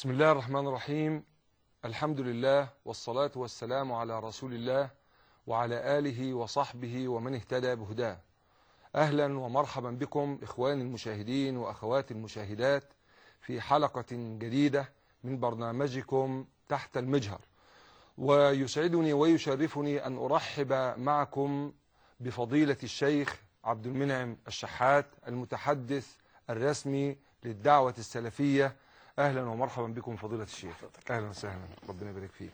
بسم الله الرحمن الرحيم الحمد لله والصلاة والسلام على رسول الله وعلى آله وصحبه ومن اهتدى بهداه أهلا ومرحبا بكم إخواني المشاهدين وأخواتي المشاهدات في حلقة جديدة من برنامجكم تحت المجهر ويسعدني ويشرفني أن أرحب معكم بفضيلة الشيخ عبد المنعم الشحات المتحدث الرسمي للدعوة السلفية أهلا ومرحبا بكم فضيلة الشيخ أهلا وسهلا ربنا يبارك فيك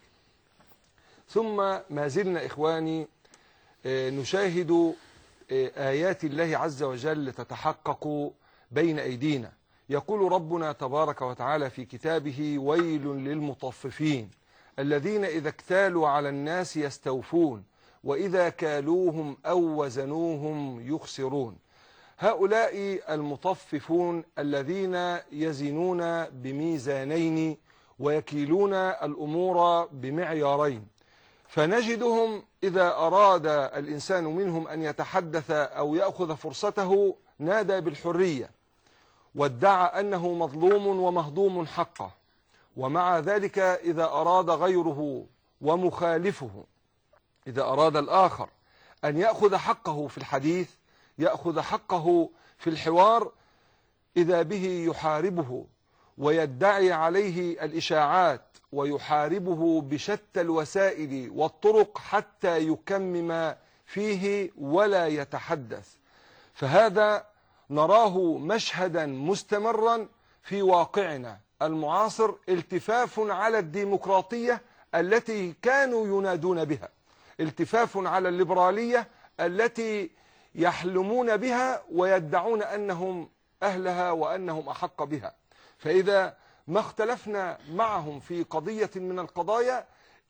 ثم ما زلنا إخواني آه، نشاهد آه، آيات الله عز وجل تتحقق بين أيدينا يقول ربنا تبارك وتعالى في كتابه ويل للمطففين الذين إذا اكتالوا على الناس يستوفون وإذا كالوهم أو وزنوهم يخسرون هؤلاء المطففون الذين يزنون بميزانين ويكيلون الأمور بمعيارين فنجدهم إذا أراد الإنسان منهم أن يتحدث أو يأخذ فرصته نادى بالحرية وادعى أنه مظلوم ومهضوم حقه ومع ذلك إذا أراد غيره ومخالفه إذا أراد الآخر أن يأخذ حقه في الحديث يأخذ حقه في الحوار إذا به يحاربه ويدعي عليه الإشاعات ويحاربه بشتى الوسائل والطرق حتى يكمم فيه ولا يتحدث فهذا نراه مشهدا مستمرا في واقعنا المعاصر التفاف على الديمقراطية التي كانوا ينادون بها التفاف على الليبرالية التي يحلمون بها ويدعون أنهم أهلها وأنهم أحق بها فإذا ما اختلفنا معهم في قضية من القضايا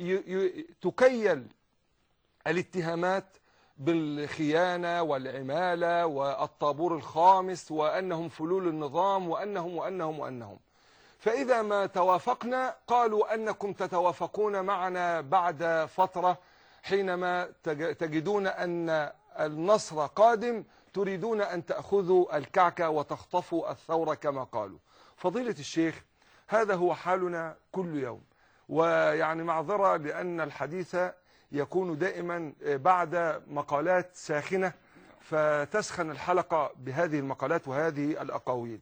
تكيل الاتهامات بالخيانة والعمالة والطابور الخامس وأنهم فلول النظام وأنهم وأنهم وأنهم فإذا ما توافقنا قالوا أنكم تتوافقون معنا بعد فترة حينما تجدون أن النصر قادم تريدون أن تأخذوا الكعكة وتخطفوا الثورة كما قالوا فضيلة الشيخ هذا هو حالنا كل يوم ويعني معذرة لأن الحديث يكون دائما بعد مقالات ساخنة فتسخن الحلقة بهذه المقالات وهذه الأقاويل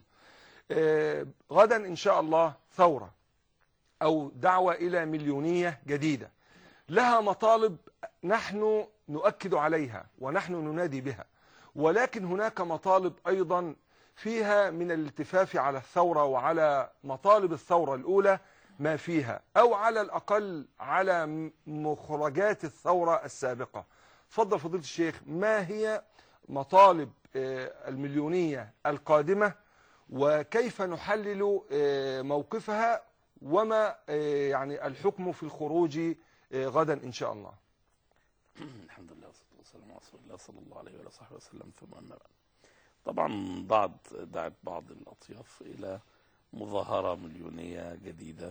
غدا إن شاء الله ثورة أو دعوة إلى مليونية جديدة لها مطالب نحن نؤكد عليها ونحن ننادي بها ولكن هناك مطالب أيضا فيها من الالتفاف على الثورة وعلى مطالب الثورة الأولى ما فيها أو على الأقل على مخرجات الثورة السابقة فضل فضيلة الشيخ ما هي مطالب المليونية القادمة وكيف نحلل موقفها وما يعني الحكم في الخروج غدا إن شاء الله الحمد لله والصلاة والسلام على رسول الله صلى الله عليه وصحبه وسلم ثم أما بعد طبعا بعض دعت بعض الأطياف إلى مظاهرة مليونية جديدة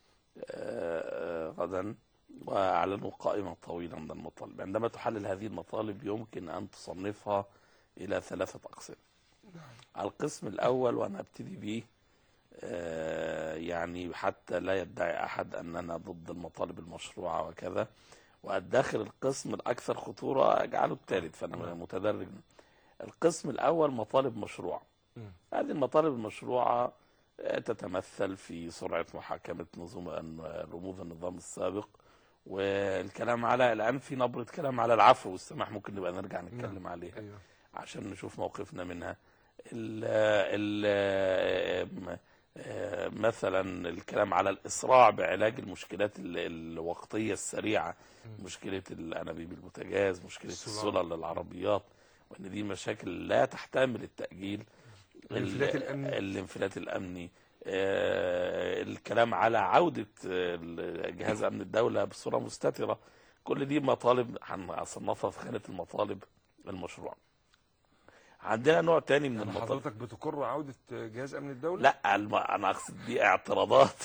غدا وأعلنوا قائمة طويلة من المطالب عندما تحلل هذه المطالب يمكن أن تصنفها إلى ثلاثة أقسام القسم الأول وأنا أبتدي به يعني حتى لا يدعي أحد أننا ضد المطالب المشروعة وكذا وأدخر القسم الأكثر خطورة أجعله الثالث فأنا متدرج القسم الأول مطالب مشروعة هذه المطالب المشروعة تتمثل في سرعة محاكمة نظم رموز النظام السابق والكلام على الآن في نبرة كلام على العفو والسماح ممكن نبقى نرجع نتكلم عليها أيوه. عشان نشوف موقفنا منها ال ال مثلا الكلام على الإسراع بعلاج المشكلات الوقتية السريعة مشكلة الأنابيب البوتاجاز مشكلة السلل للعربيات وأن دي مشاكل لا تحتمل التأجيل الانفلات الأمني الانفلات الأمني الكلام على عودة جهاز أمن الدولة بصورة مستترة كل دي مطالب هنصنفها في خانة المطالب المشروعة عندنا نوع تاني من يعني المطالب حضرتك بتقر عودة جهاز أمن الدولة لا الم... انا اقصد دي اعتراضات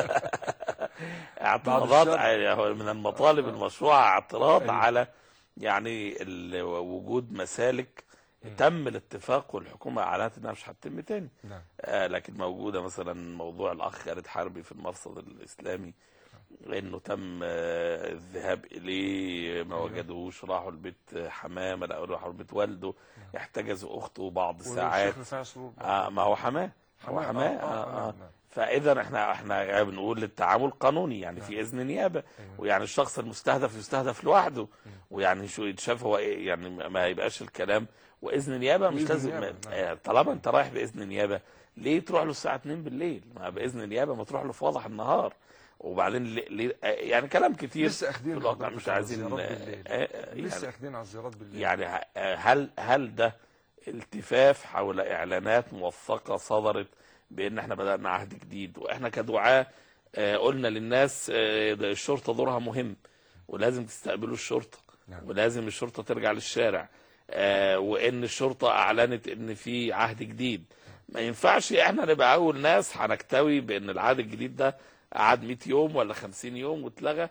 اعتراضات الشر. على- من المطالب المشروعه اعتراض أيوة. على يعني ال- وجود مسالك مم. تم الاتفاق والحكومه اعلنت انها مش هتتم تاني نعم آه لكن موجوده مثلا موضوع الاخ خالد حربي في المرصد الاسلامي انه تم آه الذهاب اليه ما أيوة. وجدوش راحوا البيت حماه ما لقوا راحوا البيت والده احتجزوا اخته بعض والشيخ ساعات رفاعي سرور آه ما هو حماه هو حماه آه, آه آه, آه آه, نعم. فاذا احنا احنا بنقول للتعامل قانوني يعني في نعم. اذن نيابه أيوة. ويعني الشخص المستهدف يستهدف لوحده ويعني شو يتشاف هو ايه يعني ما يبقاش الكلام واذن نيابه مش بإذن لازم نيابة، نعم. آه، طالما انت رايح باذن نيابه ليه تروح له الساعه 2 بالليل ما باذن نيابه ما تروح له في وضح النهار وبعدين ليه ليه آه، يعني كلام كتير لسه اخدين في الواقع حضرتك مش على عايزين الزيارات آه، بالليل. آه، آه، لسه يعني اخدين على الزيارات بالليل يعني ه- هل هل ده التفاف حول اعلانات موثقه صدرت بان احنا بدانا عهد جديد واحنا كدعاه آه، قلنا للناس آه، ده الشرطه دورها مهم ولازم تستقبلوا الشرطه نعم. ولازم الشرطه ترجع للشارع آه، وان الشرطه اعلنت ان في عهد جديد ما ينفعش احنا نبقى اول ناس هنكتوي بان العهد الجديد ده قعد 100 يوم ولا 50 يوم واتلغى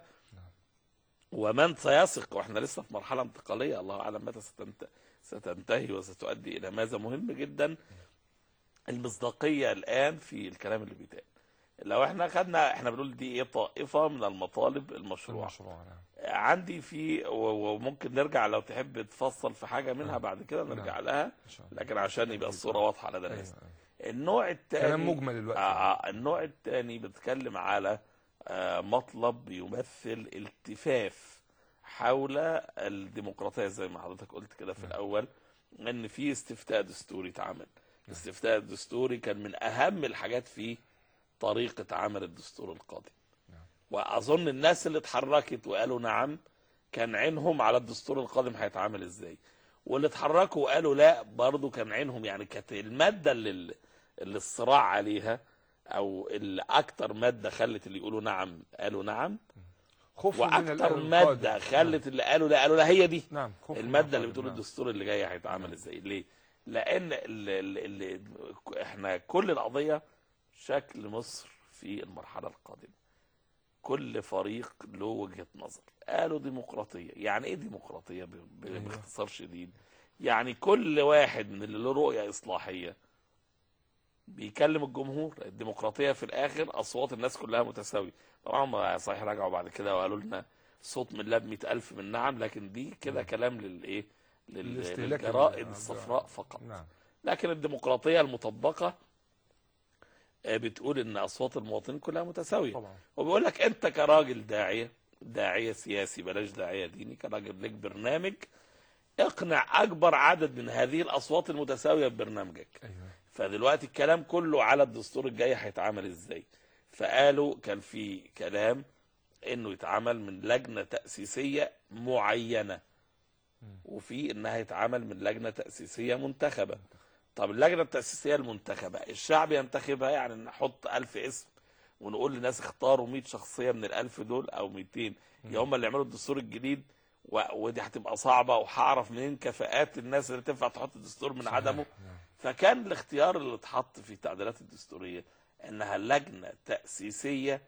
ومن سيثق واحنا لسه في مرحله انتقاليه الله اعلم متى ستنت- ستنتهي وستؤدي الى ماذا مهم جدا المصداقيه الان في الكلام اللي بيتقال لو احنا خدنا احنا بنقول دي ايه طائفه من المطالب المشروعه المشروع نعم عندي في و- وممكن نرجع لو تحب تفصل في حاجه منها نعم. بعد كده نرجع نعم. لها ان شاء الله لكن عشان يبقى الصوره واضحه لدى الناس ايوه أيوة. النوع الثاني كلام مجمل الوقت آه آه، النوع الثاني بيتكلم على آه مطلب يمثل التفاف حول الديمقراطيه زي ما حضرتك قلت كده في نعم. الاول ان في استفتاء دستوري اتعمل الاستفتاء الدستوري كان من اهم الحاجات في طريقه عمل الدستور القادم نعم. واظن الناس اللي اتحركت وقالوا نعم كان عينهم على الدستور القادم هيتعامل ازاي واللي اتحركوا وقالوا لا برضو كان عينهم يعني كانت الماده اللي, اللي الصراع عليها او اللي اكتر ماده خلت اللي يقولوا نعم قالوا نعم خوف من واكتر الأهل ماده القادم. خلت اللي قالوا لا قالوا لا هي دي نعم خوف من الماده اللي القادم. بتقول نعم. الدستور اللي جاي هيتعامل ازاي ليه لان ال ال ال احنا كل القضيه شكل مصر في المرحله القادمه كل فريق له وجهه نظر قالوا ديمقراطيه يعني ايه ديمقراطيه ب- ب- أيوة. باختصار شديد يعني كل واحد من اللي له رؤيه اصلاحيه بيكلم الجمهور الديمقراطيه في الاخر اصوات الناس كلها متساويه طبعا هم صحيح رجعوا بعد كده وقالوا لنا صوت من لاب 100000 من نعم لكن دي كده كلام للايه لل- الاستهلاك للجرائد ال- الصفراء فقط نعم لكن الديمقراطيه المطبقه آه، بتقول ان اصوات المواطنين كلها متساويه طبعا وبيقول لك انت كراجل داعيه داعيه سياسي بلاش داعيه ديني كراجل لك برنامج اقنع اكبر عدد من هذه الاصوات المتساويه ببرنامجك ايوه فدلوقتي الكلام كله على الدستور الجاي هيتعمل ازاي فقالوا كان في كلام انه يتعمل من لجنه تاسيسيه معينه وفي انها يتعمل من لجنه تاسيسيه منتخبه طب اللجنه التاسيسيه المنتخبه الشعب ينتخبها يعني نحط ألف اسم ونقول للناس اختاروا 100 شخصيه من الألف دول او 200 يا هم اللي يعملوا الدستور الجديد و... ودي هتبقى صعبه وهعرف منين كفاءات الناس اللي تنفع تحط الدستور من صحيح. عدمه نعم. فكان الاختيار اللي اتحط في التعديلات الدستوريه انها لجنه تاسيسيه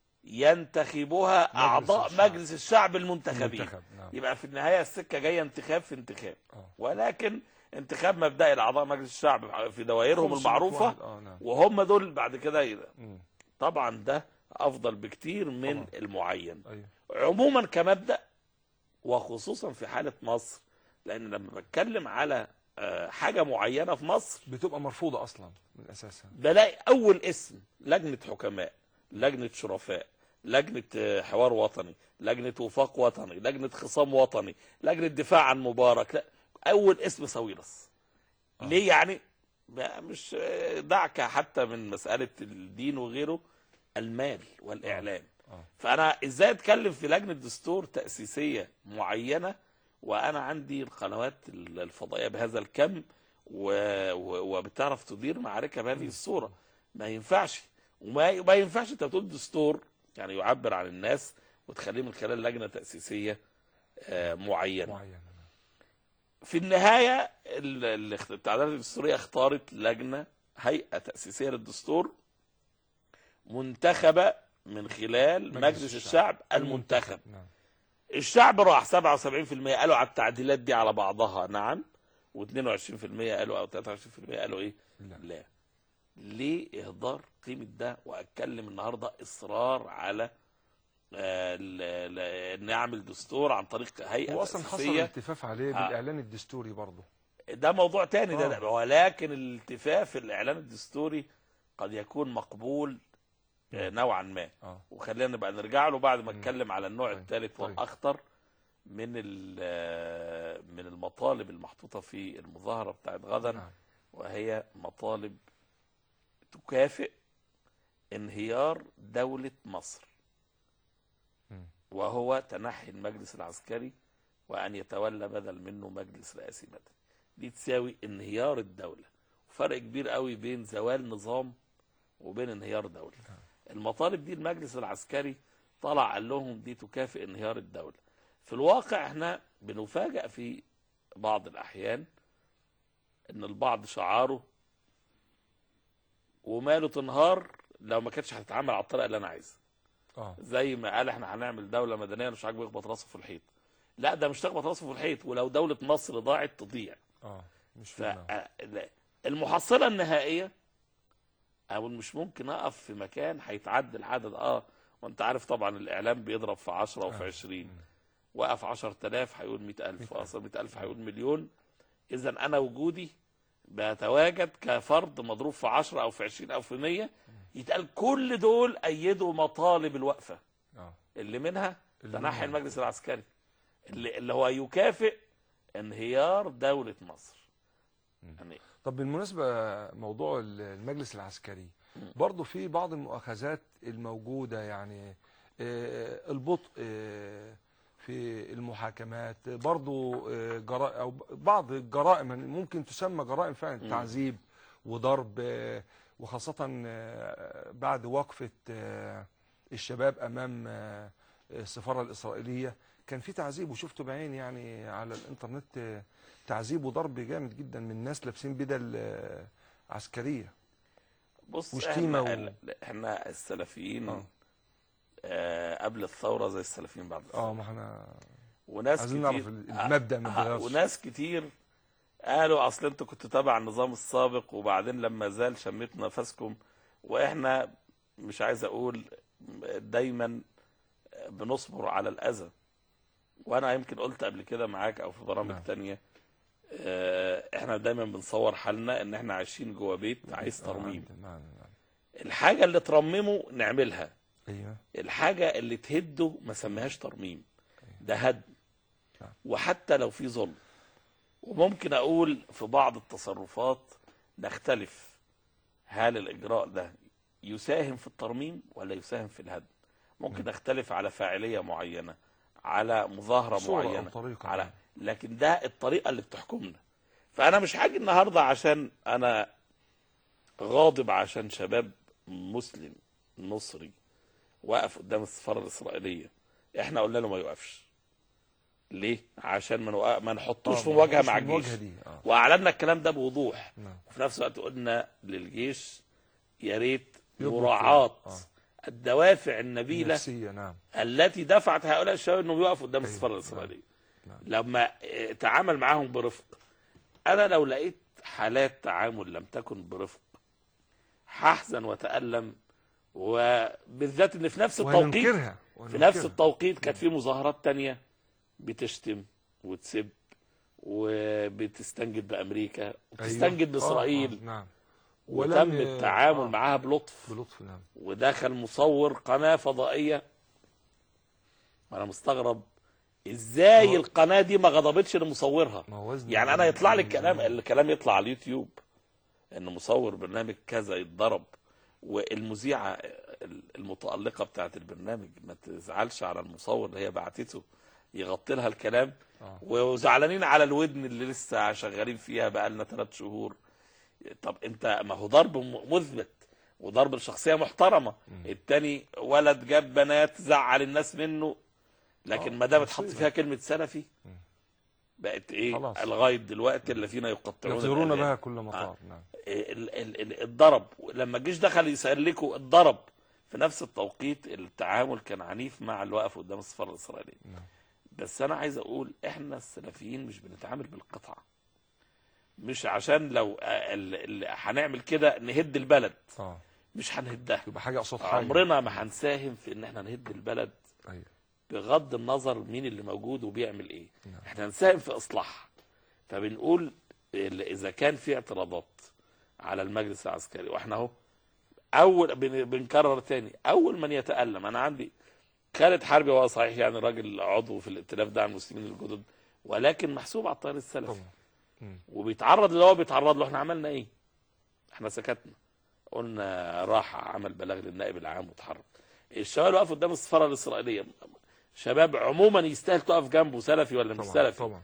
ينتخبها اعضاء الشعب. مجلس الشعب المنتخبين المنتخب نعم يبقى في النهايه السكه جايه انتخاب في انتخاب آه. ولكن انتخاب مبدئي لاعضاء مجلس الشعب في دوائرهم خمس المعروفه واحد، اه نعم وهم دول بعد كده ي- مم. طبعا ده افضل بكتير من طبعا. المعين ايوه عموما كمبدا وخصوصا في حاله مصر لان لما بتكلم على آه، حاجه معينه في مصر بتبقى مرفوضه اصلا من اساسها بلاقي اول اسم لجنه حكماء لجنه شرفاء لجنه آه، حوار وطني لجنه وفاق وطني لجنه خصام وطني لجنه دفاع عن مبارك لا اول اسم ساويرس آه. ليه يعني ما- مش آه، دعك حتى من مساله الدين وغيره المال والاعلام اه فانا ازاي اتكلم في لجنه دستور تاسيسيه معينه وانا عندي القنوات الفضائيه بهذا الكم و... و... وبتعرف تدير معركه بهذه الصوره ما ينفعش وما ما ينفعش انت بتقول دستور يعني يعبر عن الناس وتخليه من خلال لجنه تاسيسيه آه، معينه معين في النهايه ال- ال- التعديلات الدستوريه اختارت لجنه هيئه تاسيسيه للدستور منتخبه من خلال مجلس, مجلس الشعب المنتخب نعم الشعب راح 77% قالوا على التعديلات دي على بعضها نعم و22% قالوا او 23% قالوا ايه لا. لا ليه اهدار قيمه ده واتكلم النهارده اصرار على آه، ل- ل- ان اعمل دستور عن طريق هيئه هو اصلا حصل تأسيسية. التفاف عليه آه. بالاعلان الدستوري برضه ده موضوع تاني ده, آه. ده ولكن الالتفاف الاعلان الدستوري قد يكون مقبول آه، نوعا ما اه وخلينا نبقى نرجع له بعد ما مم. نتكلم على النوع طيب، الثالث طيب. والاخطر من ال- آه، من المطالب المحطوطه في المظاهره بتاعت غدا نعم وهي مطالب تكافئ انهيار دوله مصر مم. وهو تنحي المجلس العسكري وان يتولى بدل منه مجلس رئاسي مدني دي تساوي انهيار الدوله فرق كبير قوي بين زوال نظام وبين انهيار دوله المطالب دي المجلس العسكري طلع قال لهم دي تكافئ انهيار الدوله في الواقع احنا بنفاجأ في بعض الاحيان ان البعض شعاره وماله تنهار لو ما كانتش هتتعامل على الطريقه اللي انا عايزها اه زي ما قال احنا هنعمل دوله مدنيه مش عاجبه يخبط راسه في الحيط لا ده مش تخبط راسه في الحيط ولو دوله مصر ضاعت تضيع اه مش في دماغه. فالمحصله النهائيه او مش ممكن اقف في مكان هيتعدى العدد اه وانت عارف طبعا الاعلام بيضرب في 10 وفي آه. 20 وقف 10000 هيقول 100000 واصلا 100000 هيقول مليون اذا انا وجودي بتواجد كفرد مضروب في 10 او في 20 او في 100 يتقال كل دول ايدوا مطالب الوقفه اه اللي منها اللي تنحي منها. المجلس العسكري اللي, اللي هو يكافئ انهيار دولة مصر مم. يعني طب بالمناسبة موضوع المجلس العسكري مم. برضه في بعض المؤاخذات الموجودة يعني آه، البطء آه، في المحاكمات برضه آه، جرائم أو بعض الجرائم ممكن تسمى جرائم فعلا مم. تعذيب وضرب آه، وخاصة آه، بعد وقفة آه، الشباب أمام آه، السفارة الإسرائيلية كان في تعذيب وشفته بعيني يعني على الإنترنت آه، تعذيب وضرب جامد جدا من ناس لابسين بدل آه، عسكريه بص وشتيمة احنا, و- احنا السلفيين آه. آه قبل الثورة زي السلفيين بعد الثورة اه ما احنا وناس عايزين كتير نعرف ال- المبدأ ما آه، اتغيرش. وناس كتير قالوا اصل انتوا كنتوا تبع النظام السابق وبعدين لما زال شميتوا نفسكم واحنا مش عايز اقول دايما بنصبر على الاذى وانا يمكن قلت قبل كده معاك او في برامج نعم. تانية آه، احنا دايما بنصور حالنا ان احنا عايشين جوه بيت عايز آه، ترميم عندي- نعم نعم الحاجة اللي ترممه نعملها ايوه الحاجة اللي تهده ما سميهاش ترميم ده هدم نعم. وحتى لو في ظلم وممكن أقول في بعض التصرفات نختلف هل الإجراء ده يساهم في الترميم ولا يساهم في الهدم ممكن نختلف على فاعلية معينة على مظاهرة صورة معينة او طريقه على نعم. لكن ده الطريقة اللي بتحكمنا فأنا مش هاجي النهاردة عشان أنا غاضب عشان شباب مسلم مصري وقف قدام السفارة الإسرائيلية احنا قلنا له ما يوقفش ليه؟ عشان ما, نوق- ما نحطوش آه، في ما مواجهة نحطش مع في الجيش المواجهة دي اه وأعلنا الكلام ده بوضوح نعم وفي نفس الوقت قلنا للجيش يا ريت يضبط مراعاة آه. الدوافع النبيلة نفسية نعم التي دفعت هؤلاء الشباب انهم يقفوا قدام أيوة. السفاره الاسرائيليه نعم. لما اه، تعامل معاهم برفق انا لو لقيت حالات تعامل لم تكن برفق هحزن واتالم وبالذات ان في نفس التوقيت وننكرها في نفس التوقيت كانت في مظاهرات تانية بتشتم وتسب وبتستنجد بامريكا وبتستنجد باسرائيل نعم وتم ولم- التعامل آه. معاها بلطف بلطف نعم ودخل مصور قناة فضائية وانا مستغرب ازاي هو- القناة دي ما غضبتش لمصورها ما هو وزن يعني انا يطلع لي من الكلام زمان. الكلام يطلع على اليوتيوب ان مصور برنامج كذا يتضرب والمذيعة المتألقة بتاعت البرنامج ما تزعلش على المصور اللي هي بعتته يغطي لها الكلام آه. وزعلانين على الودن اللي لسه شغالين فيها بقالنا ثلاث شهور طب انت ما هو ضرب م- مثبت وضرب لشخصيه محترمه مم. التاني ولد جاب بنات زعل الناس منه لكن آه، ما دام اتحط مصيبة. فيها كلمه سلفي مم. بقت ايه خلاص. لغايه دلوقتي الذين يقطعون يغزرون الأذان. بها كل مطار نعم ال- ال- ال- الضرب لما الجيش دخل يسلكوا الضرب في نفس التوقيت التعامل كان عنيف مع اللي وقف قدام السفاره الاسرائيليه نعم بس انا عايز اقول احنا السلفيين مش بنتعامل بالقطعه مش عشان لو آه، ال- ال- هنعمل كده نهد البلد اه مش هنهدها يبقى حاجه قصاد حاجه عمرنا ما هنساهم في ان احنا نهد البلد ايوه بغض النظر مين اللي موجود وبيعمل ايه نعم. احنا هنساهم في اصلاحها فبنقول ال- اذا كان في اعتراضات على المجلس العسكري واحنا اهو اول بن- بنكرر تاني اول من يتالم انا عندي خالد حربي هو صحيح يعني راجل عضو في الائتلاف ده المسلمين الجدد ولكن محسوب على التيار السلفي طبعا مم. وبيتعرض اللي هو بيتعرض له احنا عملنا ايه احنا سكتنا قلنا راح عمل بلاغ للنائب العام وتحرك الشباب اللي وقفوا قدام السفاره الاسرائيليه شباب عموما يستاهل تقف جنبه سلفي ولا مش طبعا سلفي طبعا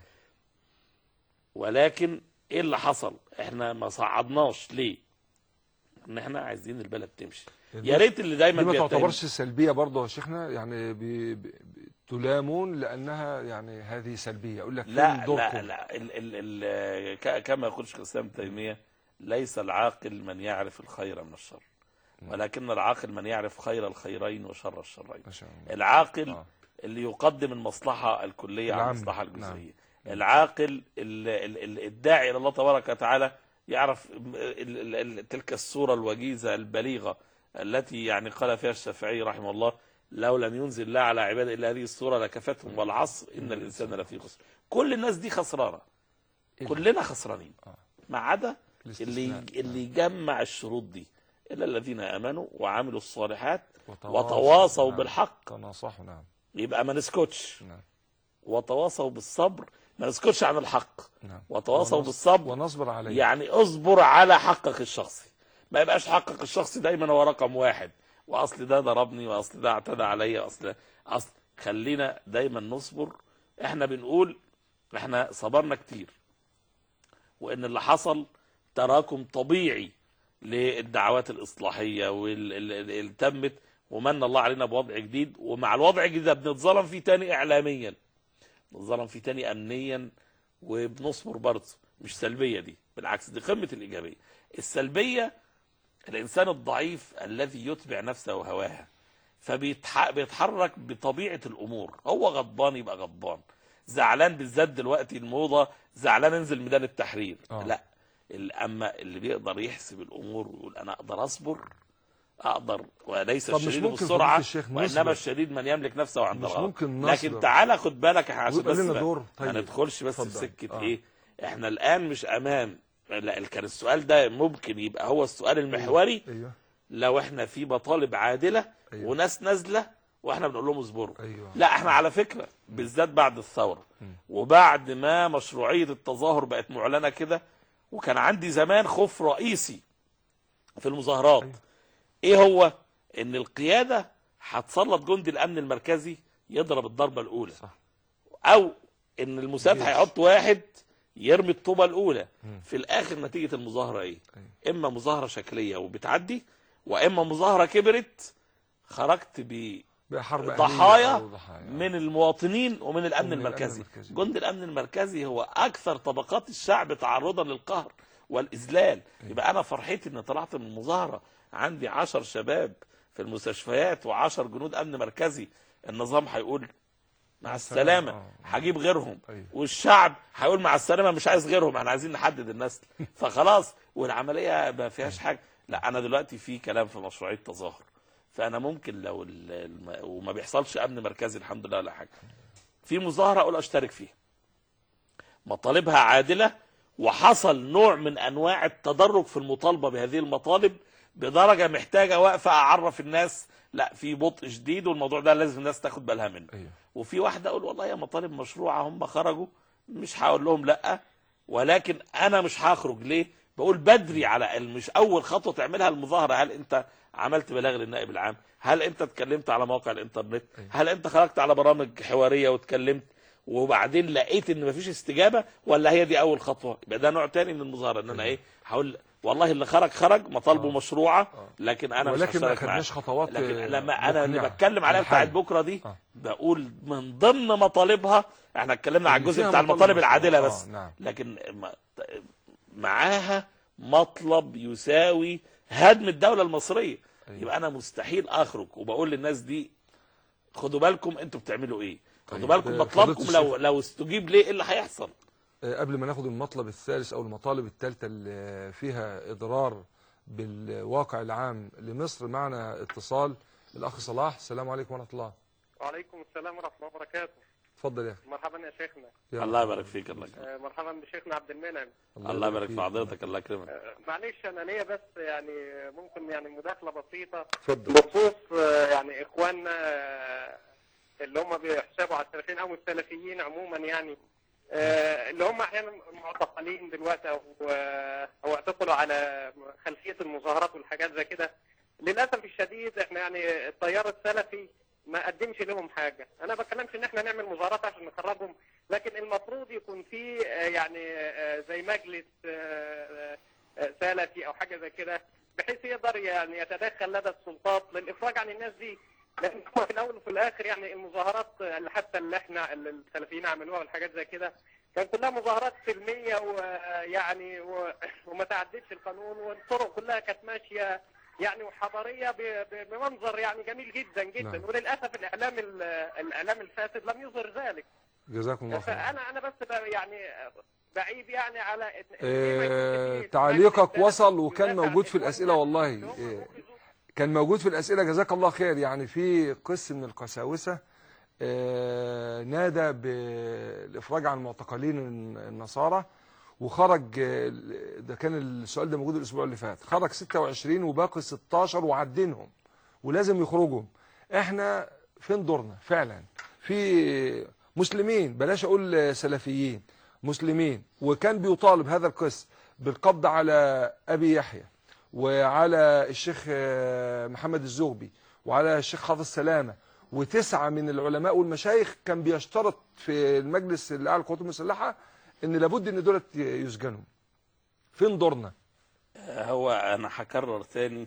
ولكن ايه اللي حصل احنا ما صعدناش ليه ان احنا عايزين البلد تمشي يا ريت اللي دايما دي ما بيتهم- تعتبرش سلبيه برضه يا شيخنا يعني بي بي بي- تلامون لانها يعني هذه سلبيه اقول لك فين لا دوركم؟ لا لا ال ال ال ك- كما يقول شيخ الاسلام ابن تيميه ليس العاقل من يعرف الخير من الشر ولكن العاقل من يعرف خير الخيرين وشر الشرين ما شاء الله العاقل آه. اللي يقدم المصلحة الكلية على العام. المصلحة الجزئية نعم. العاقل ال- ال- ال- الداعي إلى الله تبارك وتعالى يعرف ال- ال- ال- تلك الصورة الوجيزة البليغة التي يعني قال فيها الشافعي رحمه الله لو لم ينزل الله على عباده إلا هذه الصورة لكفتهم والعصر إن الإنسان لفي خسر كل الناس دي خسرانة إلا. كلنا خسرانين آه. ما عدا الاستثناء. اللي اللي يجمع الشروط دي إلا الذين آمنوا وعملوا الصالحات وتواصوا. وتواصوا نعم. بالحق تناصحوا نعم يبقى ما نسكتش نعم وتواصوا بالصبر ما نسكتش عن الحق نعم وتواصوا ونص- بالصبر ونصبر عليه يعني اصبر على حقك الشخصي ما يبقاش حقك الشخصي دايما هو رقم واحد واصل ده ضربني واصل ده اعتدى عليا اصل اصل خلينا دايما نصبر احنا بنقول احنا صبرنا كتير وان اللي حصل تراكم طبيعي للدعوات الاصلاحيه واللي تمت ومن الله علينا بوضع جديد ومع الوضع الجديد ده بنتظلم فيه تاني اعلاميا بنتظلم فيه تاني امنيا وبنصبر برضه مش سلبيه دي بالعكس دي قمه الايجابيه السلبيه الانسان الضعيف الذي يتبع نفسه وهواها فبيتحرك بطبيعه الامور هو غضبان يبقى غضبان زعلان بالذات دلوقتي الموضه زعلان انزل ميدان التحرير آه. لا ال- اما اللي بيقدر يحسب الامور ويقول انا اقدر اصبر اقدر وليس طب مش الشديد ممكن بالسرعه فضيلة الشيخ وانما نصبر؟ الشديد من يملك نفسه عند مش الغضب ممكن لكن نصبر تعالى خد بالك احنا عشان ويبقى بس لنا ما- دور ما طيب ندخلش بس في اتفضل. سكه آه. ايه احنا الان مش امام لا كان السؤال ده ممكن يبقى هو السؤال المحوري ايوه لو احنا في مطالب عادله أيوة. وناس نازله واحنا بنقول لهم اصبروا ايوه لا احنا على فكره بالذات بعد الثوره وبعد ما مشروعيه التظاهر بقت معلنه كده وكان عندي زمان خوف رئيسي في المظاهرات أيوة. ايه هو ان القياده هتسلط جندي الامن المركزي يضرب الضربه الاولى صح او ان الموساد جيش. هيحط واحد يرمي الطوبه الاولى مم. في الاخر نتيجه المظاهره ايه أيوة. اما مظاهره شكليه وبتعدي واما مظاهره كبرت خرجت ب بحرب أهلية ضحايا أو ضحايا. من المواطنين ومن الامن ومن الأمن المركزي المركزي. جند الامن المركزي هو اكثر طبقات الشعب تعرضا للقهر والاذلال يبقى انا فرحتي ان طلعت من المظاهره عندي عشر شباب في المستشفيات وعشر جنود امن مركزي النظام هيقول مع السلامه آه. هجيب غيرهم أيوة. والشعب هيقول مع السلامه مش عايز غيرهم احنا عايزين نحدد النسل فخلاص والعمليه ما فيهاش حاجه لا انا دلوقتي في كلام في مشروعيه تظاهر فانا ممكن لو ال- الم- وما بيحصلش امن مركزي الحمد لله ولا حاجه في مظاهره اقول اشترك فيها مطالبها عادله وحصل نوع من انواع التدرج في المطالبه بهذه المطالب بدرجه محتاجه واقفه اعرف الناس لا في بطء شديد والموضوع ده لازم الناس تاخد بالها منه ايوه وفي واحده اقول والله يا مطالب مشروعه هم خرجوا مش هقول لهم لا ولكن انا مش هخرج ليه بقول بدري على ال- مش اول خطوه تعملها المظاهره هل انت عملت بلاغ للنائب العام هل انت اتكلمت على مواقع الانترنت أيوة. هل انت خرجت على برامج حواريه واتكلمت وبعدين لقيت ان مفيش استجابه ولا هي دي اول خطوه يبقى ده نوع تاني من المظاهره ان انا ايه هقول والله اللي خرج خرج مطالبه آه. مشروعه آه. لكن انا مش ولكن ما هشترك معاه خدناش خطوات لكن آه، لما انا اللي مقنعة بتكلم عليها للحل. بتاعت بكره دي آه. بقول من ضمن مطالبها احنا اتكلمنا على اللي الجزء فيها بتاع مطالب المطالب مشروعة. العادله آه، بس نعم. لكن ما- معاها مطلب يساوي هدم الدوله المصريه أيوة. يبقى انا مستحيل اخرج وبقول للناس دي خدوا بالكم انتوا بتعملوا ايه خدوا طيب، بالكم آه، مطلبكم فضيلة لو لو استجيب ليه ايه اللي هيحصل آه، قبل ما ناخد المطلب الثالث او المطالب الثالثه اللي فيها اضرار بالواقع العام لمصر معنا اتصال الاخ صلاح السلام عليكم ورحمه الله وعليكم السلام ورحمة الله وبركاته اتفضل يا اخي مرحبا يا شيخنا يا الله مرحبا. يبارك فيك الله يكرمك آه، مرحبا بشيخنا عبد المنعم الله يبارك في فيك. حضرتك الله يكرمك آه، معلش أنا ليا بس يعني ممكن يعني مداخلة بسيطة اتفضل بخصوص آه، يعني إخواننا آه، اللي هم بيحسبوا على السلفيين أو السلفيين عموما يعني آه، اللي هم أحيانا معتقلين دلوقتي أو آه، أو اعتقلوا على خلفية المظاهرات والحاجات زي كده للأسف الشديد إحنا يعني التيار السلفي ما قدمش لهم حاجة أنا بكلمش إن إحنا نعمل مظاهرات عشان نخرجهم لكن المفروض يكون في آه، يعني آه، زي مجلس آه، آه، سلفي او حاجه زي كده بحيث يقدر يعني يتدخل لدى السلطات للافراج عن الناس دي لان هو في الاول وفي الاخر يعني المظاهرات اللي حتى اللي احنا اللي السلفيين عملوها والحاجات زي كده كان كلها مظاهرات سلميه ويعني و- وما تعدتش القانون والطرق كلها كانت ماشيه يعني وحضاريه ب- ب- بمنظر يعني جميل جدا جدا نعم. وللاسف الاعلام ال- الاعلام الفاسد لم يظهر ذلك جزاكم الله خير فانا انا بس ب- يعني بعيب يعني على إن- إن آه، ما يكونش فيه تعليقك مجلس وصل وكان يدافع عن موجود في الأسئلة إخواننا والله. اللي هم إيه. أخذوا كان موجود في الأسئلة جزاك الله خير يعني في قس من القساوسة آه، نادى بالإفراج عن معتقلين النصارى وخرج آه، ده كان السؤال ده موجود الأسبوع اللي فات خرج 26 وباقي 16 وعدينهم ولازم يخرجوا احنا فين دورنا فعلا في مسلمين بلاش اقول سلفيين مسلمين وكان بيطالب هذا القس بالقبض على ابي يحيى وعلى الشيخ آه، محمد الزغبي وعلى الشيخ حافظ سلامه وتسعه من العلماء والمشايخ كان بيشترط في المجلس الاعلى للقوات المسلحه ان لابد ان دولت يسجنوا فين دورنا هو انا هكرر تاني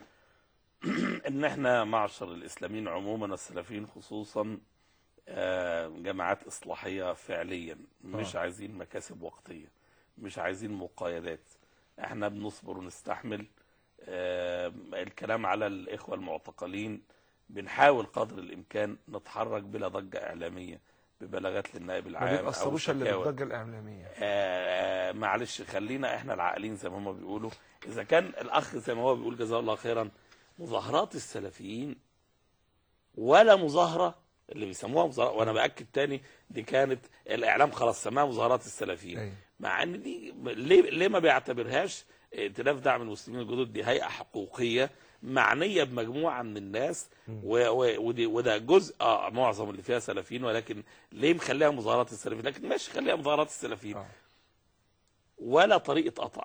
ان احنا معشر الاسلاميين عموما السلفيين خصوصا آه، جماعات اصلاحيه فعليا مش آه. عايزين مكاسب وقتيه مش عايزين مقايدات احنا بنصبر ونستحمل آه، الكلام على الاخوه المعتقلين بنحاول قدر الامكان نتحرك بلا ضجه اعلاميه ببلاغات للنائب ما العام او بيتاثروش الا شكاوى بالضجه الاعلاميه آه، معلش خلينا احنا العاقلين زي ما هم بيقولوا اذا كان الاخ زي ما هو بيقول جزاه الله خيرا مظاهرات السلفيين ولا مظاهره اللي بيسموها مظاهرات وانا باكد تاني دي كانت الاعلام خلاص سماها مظاهرات السلفيين أيوة. مع ان دي ليه ليه ما بيعتبرهاش ائتلاف دعم المسلمين الجدد دي هيئه حقوقيه معنيه بمجموعه من الناس و و ودي وده جزء اه معظم اللي فيها سلفيين ولكن ليه مخليها مظاهرات السلفيين لكن ماشي خليها مظاهرات السلفيين آه. ولا طريقه قطع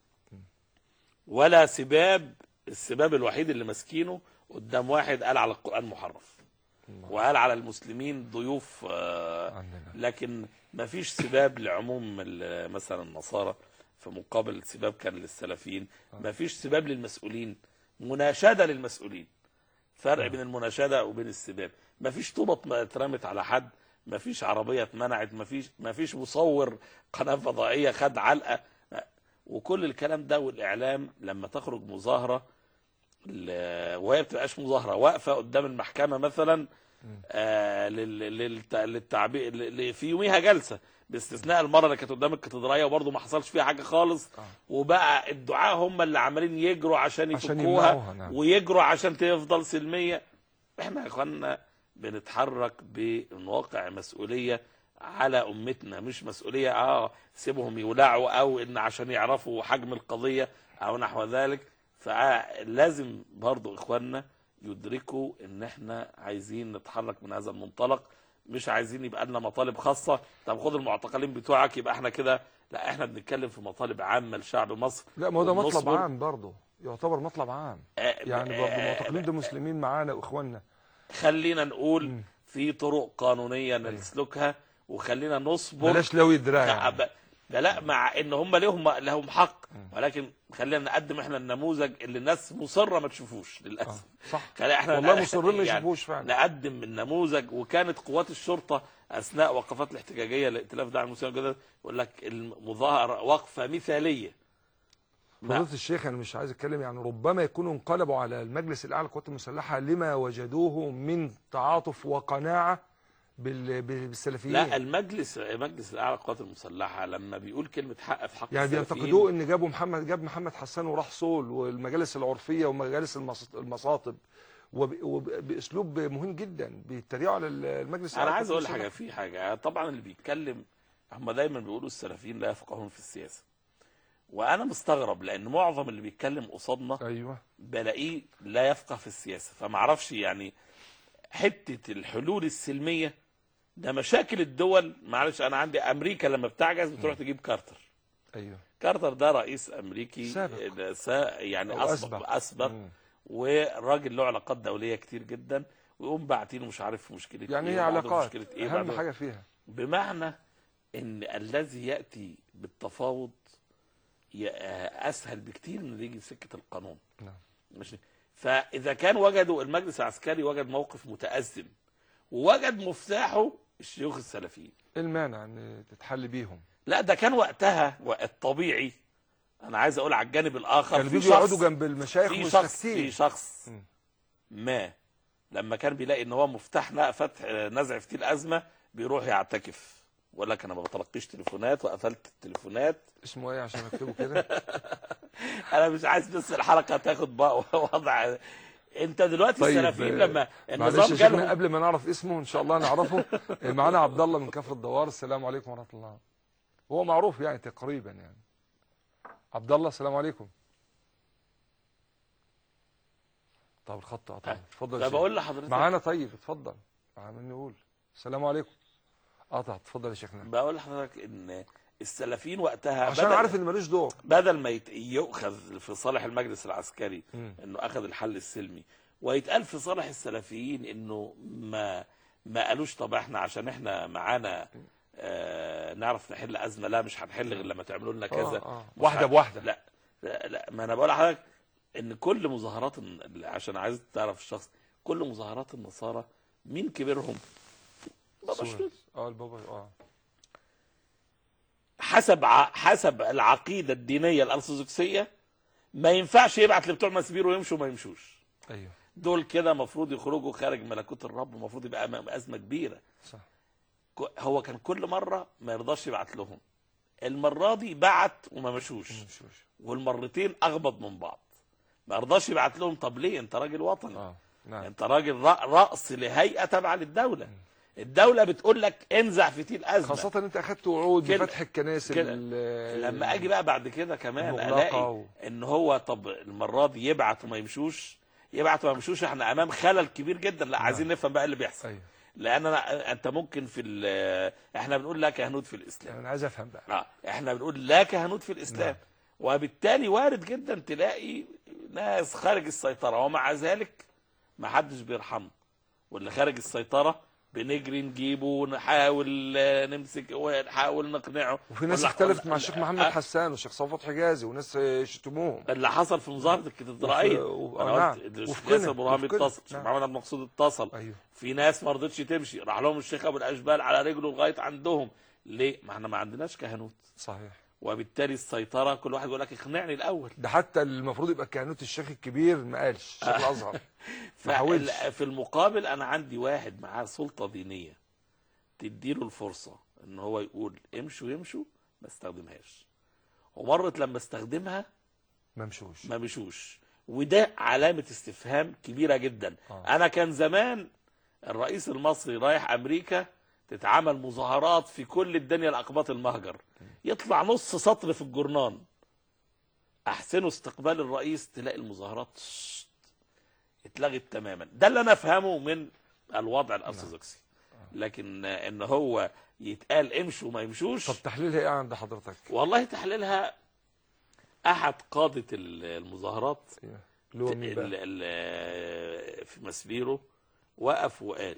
ولا سباب السباب الوحيد اللي ماسكينه قدام واحد قال على القران محرف وقال على المسلمين ضيوف آه عندنا لكن ما فيش سباب لعموم ال- مثلا النصارى في مقابل سباب كان للسلفيين ما فيش سباب للمسؤولين مناشدة للمسؤولين فرق بين المناشدة وبين السباب ما فيش طوبة ما اترمت على حد ما فيش عربية اتمنعت ما فيش ما فيش مصور قناة فضائية خد علقة وكل الكلام ده والإعلام لما تخرج مظاهرة ل- وهي بتبقاش مظاهرة واقفة قدام المحكمة مثلا آه لل- للت- للتعبير ل- ل- في يوميها جلسة باستثناء المرة اللي كانت قدام الكاتدرائية وبرضه ما حصلش فيها حاجة خالص آه. وبقى الدعاة هم اللي عمالين يجروا عشان عشان يفكوها يمنعوها، نعم. ويجروا عشان تفضل سلمية احنا يا اخوانا بنتحرك بواقع مسؤولية على امتنا مش مسؤولية اه سيبهم يولعوا او ان عشان يعرفوا حجم القضية او نحو ذلك فلازم برضو اخواننا يدركوا ان احنا عايزين نتحرك من هذا المنطلق مش عايزين يبقى لنا مطالب خاصة طب خد المعتقلين بتوعك يبقى احنا كده لا احنا بنتكلم في مطالب عامة لشعب مصر لا ما هو ده مطلب وبنصبر. عام برضه يعتبر مطلب عام آه، يعني برضه آه، معتقلين ده مسلمين معانا واخواننا خلينا نقول مم. في طرق قانونية نسلكها وخلينا نصبر بلاش لوي الدراع لا, يعني. ب- لا, لا مع ان هم لهم لهم حق ولكن خلينا نقدم احنا النموذج اللي الناس مصره ما تشوفوش آه، للاسف صح خلينا احنا والله ن- مصرين ما يعني يشوفوش فعلا نقدم النموذج وكانت قوات الشرطه اثناء وقفات الاحتجاجيه لائتلاف دعم المسلمين الجدد يقول لك المظاهره وقفه مثاليه ما- فضيلة الشيخ انا مش عايز اتكلم يعني ربما يكونوا انقلبوا على المجلس الاعلى للقوات المسلحه لما وجدوه من تعاطف وقناعه بال... بال- بالسلفيين لا المجلس مجلس الاعلى للقوات المسلحه لما بيقول كلمه حق في حق يعني السلفيين بينتقدوه ان جابوا محمد جاب محمد حسان وراح صول والمجالس العرفيه ومجالس المص- المصاطب وب... وب... باسلوب مهم جدا بيتريقوا على المجلس انا الأعلى عايز اقول للقوات حاجه في حاجه طبعا اللي بيتكلم هم دايما بيقولوا السلفيين لا يفقهون في السياسه وانا مستغرب لان معظم اللي بيتكلم قصادنا المسلحة. ايوه بلاقيه لا يفقه في السياسه فما اعرفش يعني حته الحلول السلميه ده مشاكل الدول معلش انا عندي امريكا لما بتعجز بتروح تجيب كارتر ايوه كارتر ده رئيس امريكي سابق. ده سا يعني أو اسبق أسبق. اسبق مم. وراجل له علاقات دوليه كتير جدا ويقوم باعتينه مش عارف في مشكله يعني ايه هي وبعده في علاقات مشكله ايه اهم بعده- حاجه فيها بمعنى ان الذي ياتي بالتفاوض ي- آه، اسهل بكتير من اللي يجي سكه القانون نعم. ماشي فاذا كان وجدوا المجلس العسكري وجد موقف متازم ووجد مفتاحه الشيوخ السلفيين ايه المانع ان تتحل بيهم لا ده كان وقتها الطبيعي انا عايز اقول على الجانب الاخر كانوا في بيجوا يقعدوا شخص جنب المشايخ في مش شخص في ساكتين شخص مم. ما لما كان بيلاقي ان هو مفتاح نا- فتح نزع فتيل الازمه بيروح يعتكف ويقول لك انا ما بتلقيش تليفونات وقفلت التليفونات اسمه ايه عشان اكتبه كده انا مش عايز بس الحلقه تاخد بقى وضع انت دلوقتي طيب، السلفيين آه، لما معلش النظام يا شيخنا جالهم قبل ما نعرف اسمه ان شاء الله نعرفه معانا عبد الله من كفر الدوار السلام عليكم ورحمه الله هو معروف يعني تقريبا يعني عبد الله السلام عليكم طب الخط قطع اتفضل يا شيخ. فبقول لحضرتك معانا طيب اتفضل معانا نقول السلام عليكم قطع اتفضل يا شيخنا بقول لحضرتك ان السلفيين وقتها عشان بدل- عارف ان ماليش دور بدل ما يت- يؤخذ في صالح المجلس العسكري مم. انه اخذ الحل السلمي ويتقال في صالح السلفيين انه ما ما قالوش طب احنا عشان احنا معانا آه نعرف نحل ازمه لا مش هنحل غير لما تعملوا لنا كذا آه، آه. مش واحده عارف- بواحده لا لا, لا ما انا بقول لحضرتك ان كل مظاهرات الن- عشان عايز تعرف الشخص كل مظاهرات النصارى مين كبيرهم؟ بابا سوري. شنودة. اه البابا اه حسب ع... حسب العقيده الدينيه الارثوذكسيه ما ينفعش يبعت لبتوع مسبير ويمشوا ما يمشوش ايوه دول كده المفروض يخرجوا خارج ملكوت الرب المفروض يبقى امام ازمه كبيره صح ك- هو كان كل مره ما يرضاش يبعت لهم المره دي بعت وما مشوش مش مش والمرتين اغبض من بعض ما رضاش يبعت لهم طب ليه انت راجل وطني اه نعم انت راجل رأ- راس لهيئه تابعه للدوله الدوله بتقول لك انزع فتيل ازمه خاصة ان انت اخدت وعود كده- بفتح الكنائس كده. ال- لما اجي بقى بعد كده كمان المغلقة الاقي و- ان هو طب المره دي يبعت وما يمشوش يبعت وما يمشوش احنا امام خلل كبير جدا لا عايزين نفهم بقى اللي بيحصل ايوه لان أنا انت ممكن في ال- احنا بنقول لا كهنوت في الاسلام يعني انا عايز افهم بقى اه احنا بنقول لا كهنوت في الاسلام نعم. وبالتالي وارد جدا تلاقي ناس خارج السيطره ومع ذلك ما حدش بيرحمه واللي خارج السيطره بنجري نجيبه ونحاول آه، نمسك ونحاول نقنعه وفي ناس ولا- اختلفت ولا- مع الشيخ آه، محمد حسان والشيخ صفوت حجازي وناس شتموهم اللي حصل في مظاهره الكاتدرائيه وفي- انا نعم. قلت الشيخ وفي كده، ياسر ابراهيم وفي كده. اتصل الشيخ نعم. محمد عبد المقصود اتصل ايوه في ناس ما رضتش تمشي راح لهم الشيخ ابو الاشبال على رجله لغايه عندهم ليه ما احنا ما عندناش كهنوت صحيح وبالتالي السيطره كل واحد يقول لك اقنعني الاول ده حتى المفروض يبقى كهنوت الشيخ الكبير ما قالش الشيخ الازهر ما حاولش فال- في المقابل انا عندي واحد معاه سلطه دينيه تديله الفرصه ان هو يقول امشوا يمشوا ما استخدمهاش ومرت لما استخدمها ما مشوش ما مشوش وده علامه استفهام كبيره جدا آه. انا كان زمان الرئيس المصري رايح امريكا تتعمل مظاهرات في كل الدنيا الاقباط المهجر يطلع نص سطر في الجورنان احسنوا استقبال الرئيس تلاقي المظاهرات شت، اتلغت تماما ده اللي انا افهمه من الوضع الارثوذكسي لكن آه، ان هو يتقال امشوا ما يمشوش طب تحليلها ايه عند حضرتك؟ والله تحليلها احد قاده ال- المظاهرات أيوة. اللي هو مين بقى؟ ال- ال- في مسبيرو وقف وقال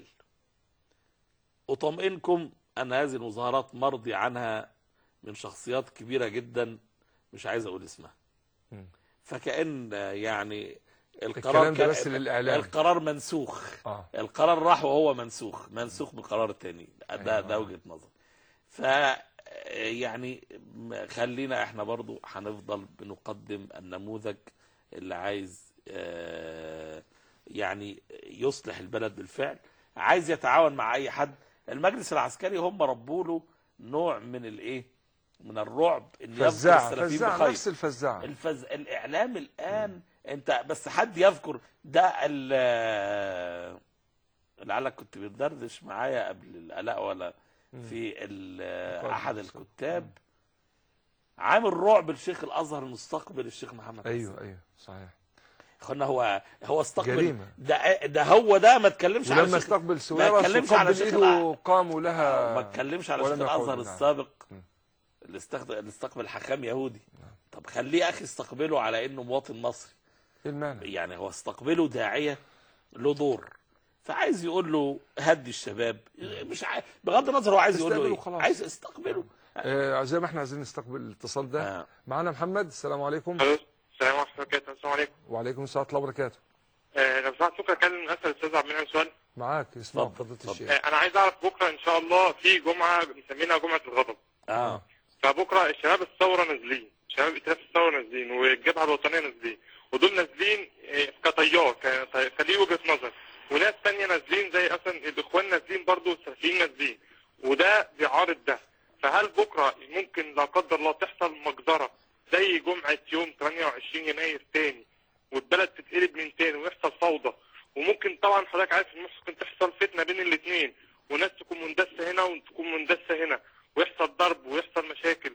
أطمئنكم أن هذه المظاهرات مرضي عنها من شخصيات كبيرة جدا مش عايز أقول اسمها مم. فكأن يعني القرار الكلام ده كان- بس للإعلام. القرار منسوخ اه القرار راح وهو منسوخ منسوخ بقرار تاني ده أيوة. ده وجهة نظر ف يعني م- خلينا احنا برضو هنفضل بنقدم النموذج اللي عايز آه، يعني يصلح البلد بالفعل عايز يتعاون مع اي حد المجلس العسكري هم ربوا له نوع من الايه من الرعب ان يذكر فزاعة السلفيين فزاعة بخير نفس الفزاعة الفز... الاعلام الان انت بس حد يذكر ده ال لعلك كنت بتدردش معايا قبل الالاء ولا في ال- القائد احد المستقبل. الكتاب عامل رعب الشيخ الازهر مستقبل الشيخ محمد حسن. ايوه ايوه صحيح اخوانا هو هو استقبل جريمة. ده ده هو ده ما اتكلمش على ولما الشيخ استقبل سويرس اتكلمش على وقبل شيخ ايده قاموا لها ما اتكلمش على ولم شيخ يقعدوا، الازهر نعم. السابق م. اللي استخدم اللي استقبل حكام يهودي طب خليه يا اخي استقبله على انه مواطن مصري ايه المانع؟ يعني هو استقبله داعيه له دور فعايز يقول له هدي الشباب مش عايز بغض النظر هو عايز يقول له استقبله ايه خلاص. عايز استقبله آه زي ما احنا عايزين نستقبل الاتصال ده آه. معانا محمد السلام عليكم الو السلام ورحمه الله وبركاته السلام عليكم وعليكم السلام ورحمه الله وبركاته آه، لو سمحت ممكن اتكلم اسال الاستاذ عبد المنعم سؤال معاك اسمع اتفضل، فضيله اتفضل. الشيخ آه، انا عايز اعرف بكره ان شاء الله في جمعه مسمينها جمعه الغضب اه فبكره الشباب الثوره نازلين شباب ائتلاف الثوره نازلين والجبهه الوطنيه نازلين ودول نازلين آه، كطيار ك- فليه وجهه نظر وناس تانية نازلين زي اصلا الاخوان نازلين برضو والسلفيين نازلين وده بيعارض ده فهل بكره ممكن لا قدر الله تحصل مجزره زي جمعه يوم 28 يناير تاني والبلد تتقلب من تاني ويحصل فوضى وممكن طبعا حضرتك عارف ان ممكن تحصل فتنه بين الاثنين وناس تكون مندسه هنا وتكون مندسه هنا ويحصل ضرب ويحصل مشاكل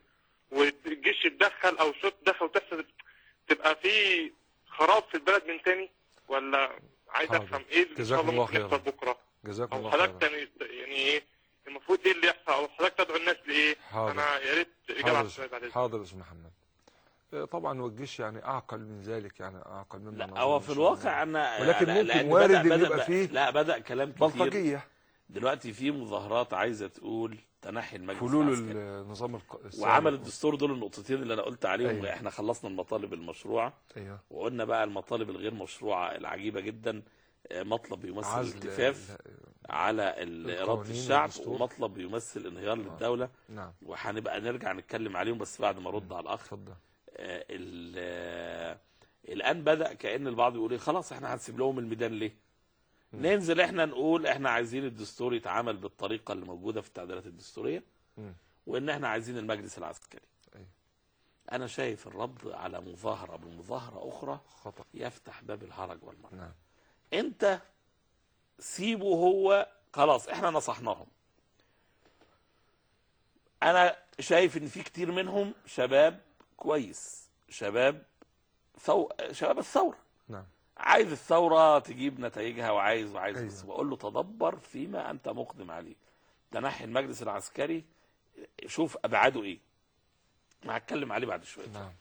والجيش يتدخل او شوط تدخل وتحصل تبقى في خراب في البلد من تاني ولا عايز حاضر. افهم ايه اللي ان جزاكم شاء الله الله ممكن يحصل خيرا. بكره جزاكم او الله حضرتك خيرا تاني يعني ايه المفروض ايه اللي يحصل او حضرتك تدعو الناس لايه حاضر. انا يا ريت اجابه على حاضر السؤال بعد إذنك. حاضر يا استاذ محمد آه، طبعا والجيش يعني اعقل من ذلك يعني اعقل مما لا نظن هو إن في شاء الواقع الله. انا ولكن لا- ممكن لأن وارد بدأ- إن بدأ- يبقى فيه لا بدا كلام كتير بلطجيه دلوقتي في مظاهرات عايزه تقول تنحي المجلس فلول العسكري النظام الق- السابق. وعمل الدستور دول النقطتين اللي انا قلت عليهم أيوة. أيوة. احنا خلصنا المطالب المشروعه ايوه وقلنا بقى المطالب الغير مشروعه العجيبه جدا آه، مطلب يمثل عزل الالتفاف لا- على ال- اراده القوانين الشعب والدستور. ومطلب يمثل انهيار للدوله نعم وهنبقى نرجع نتكلم عليهم بس بعد ما ارد على الاخ اتفضل آه، ال- آه، الان بدا كان البعض يقول إيه، خلاص احنا هنسيب لهم الميدان ليه ننزل احنا نقول احنا عايزين الدستور يتعامل بالطريقه اللي موجوده في التعديلات الدستوريه مم. وان احنا عايزين المجلس العسكري أيوة. انا شايف الرد على مظاهره بمظاهره اخرى خطا يفتح باب الحرج والمرض نعم انت سيبه هو خلاص احنا نصحناهم انا شايف ان في كتير منهم شباب كويس شباب ثو... شباب الثوره نعم عايز الثوره تجيب نتائجها وعايز وعايز أيوة. بس بقول له تدبر فيما انت مقدم عليه تنحي المجلس العسكري شوف ابعاده ايه ما هتكلم عليه بعد شويه نعم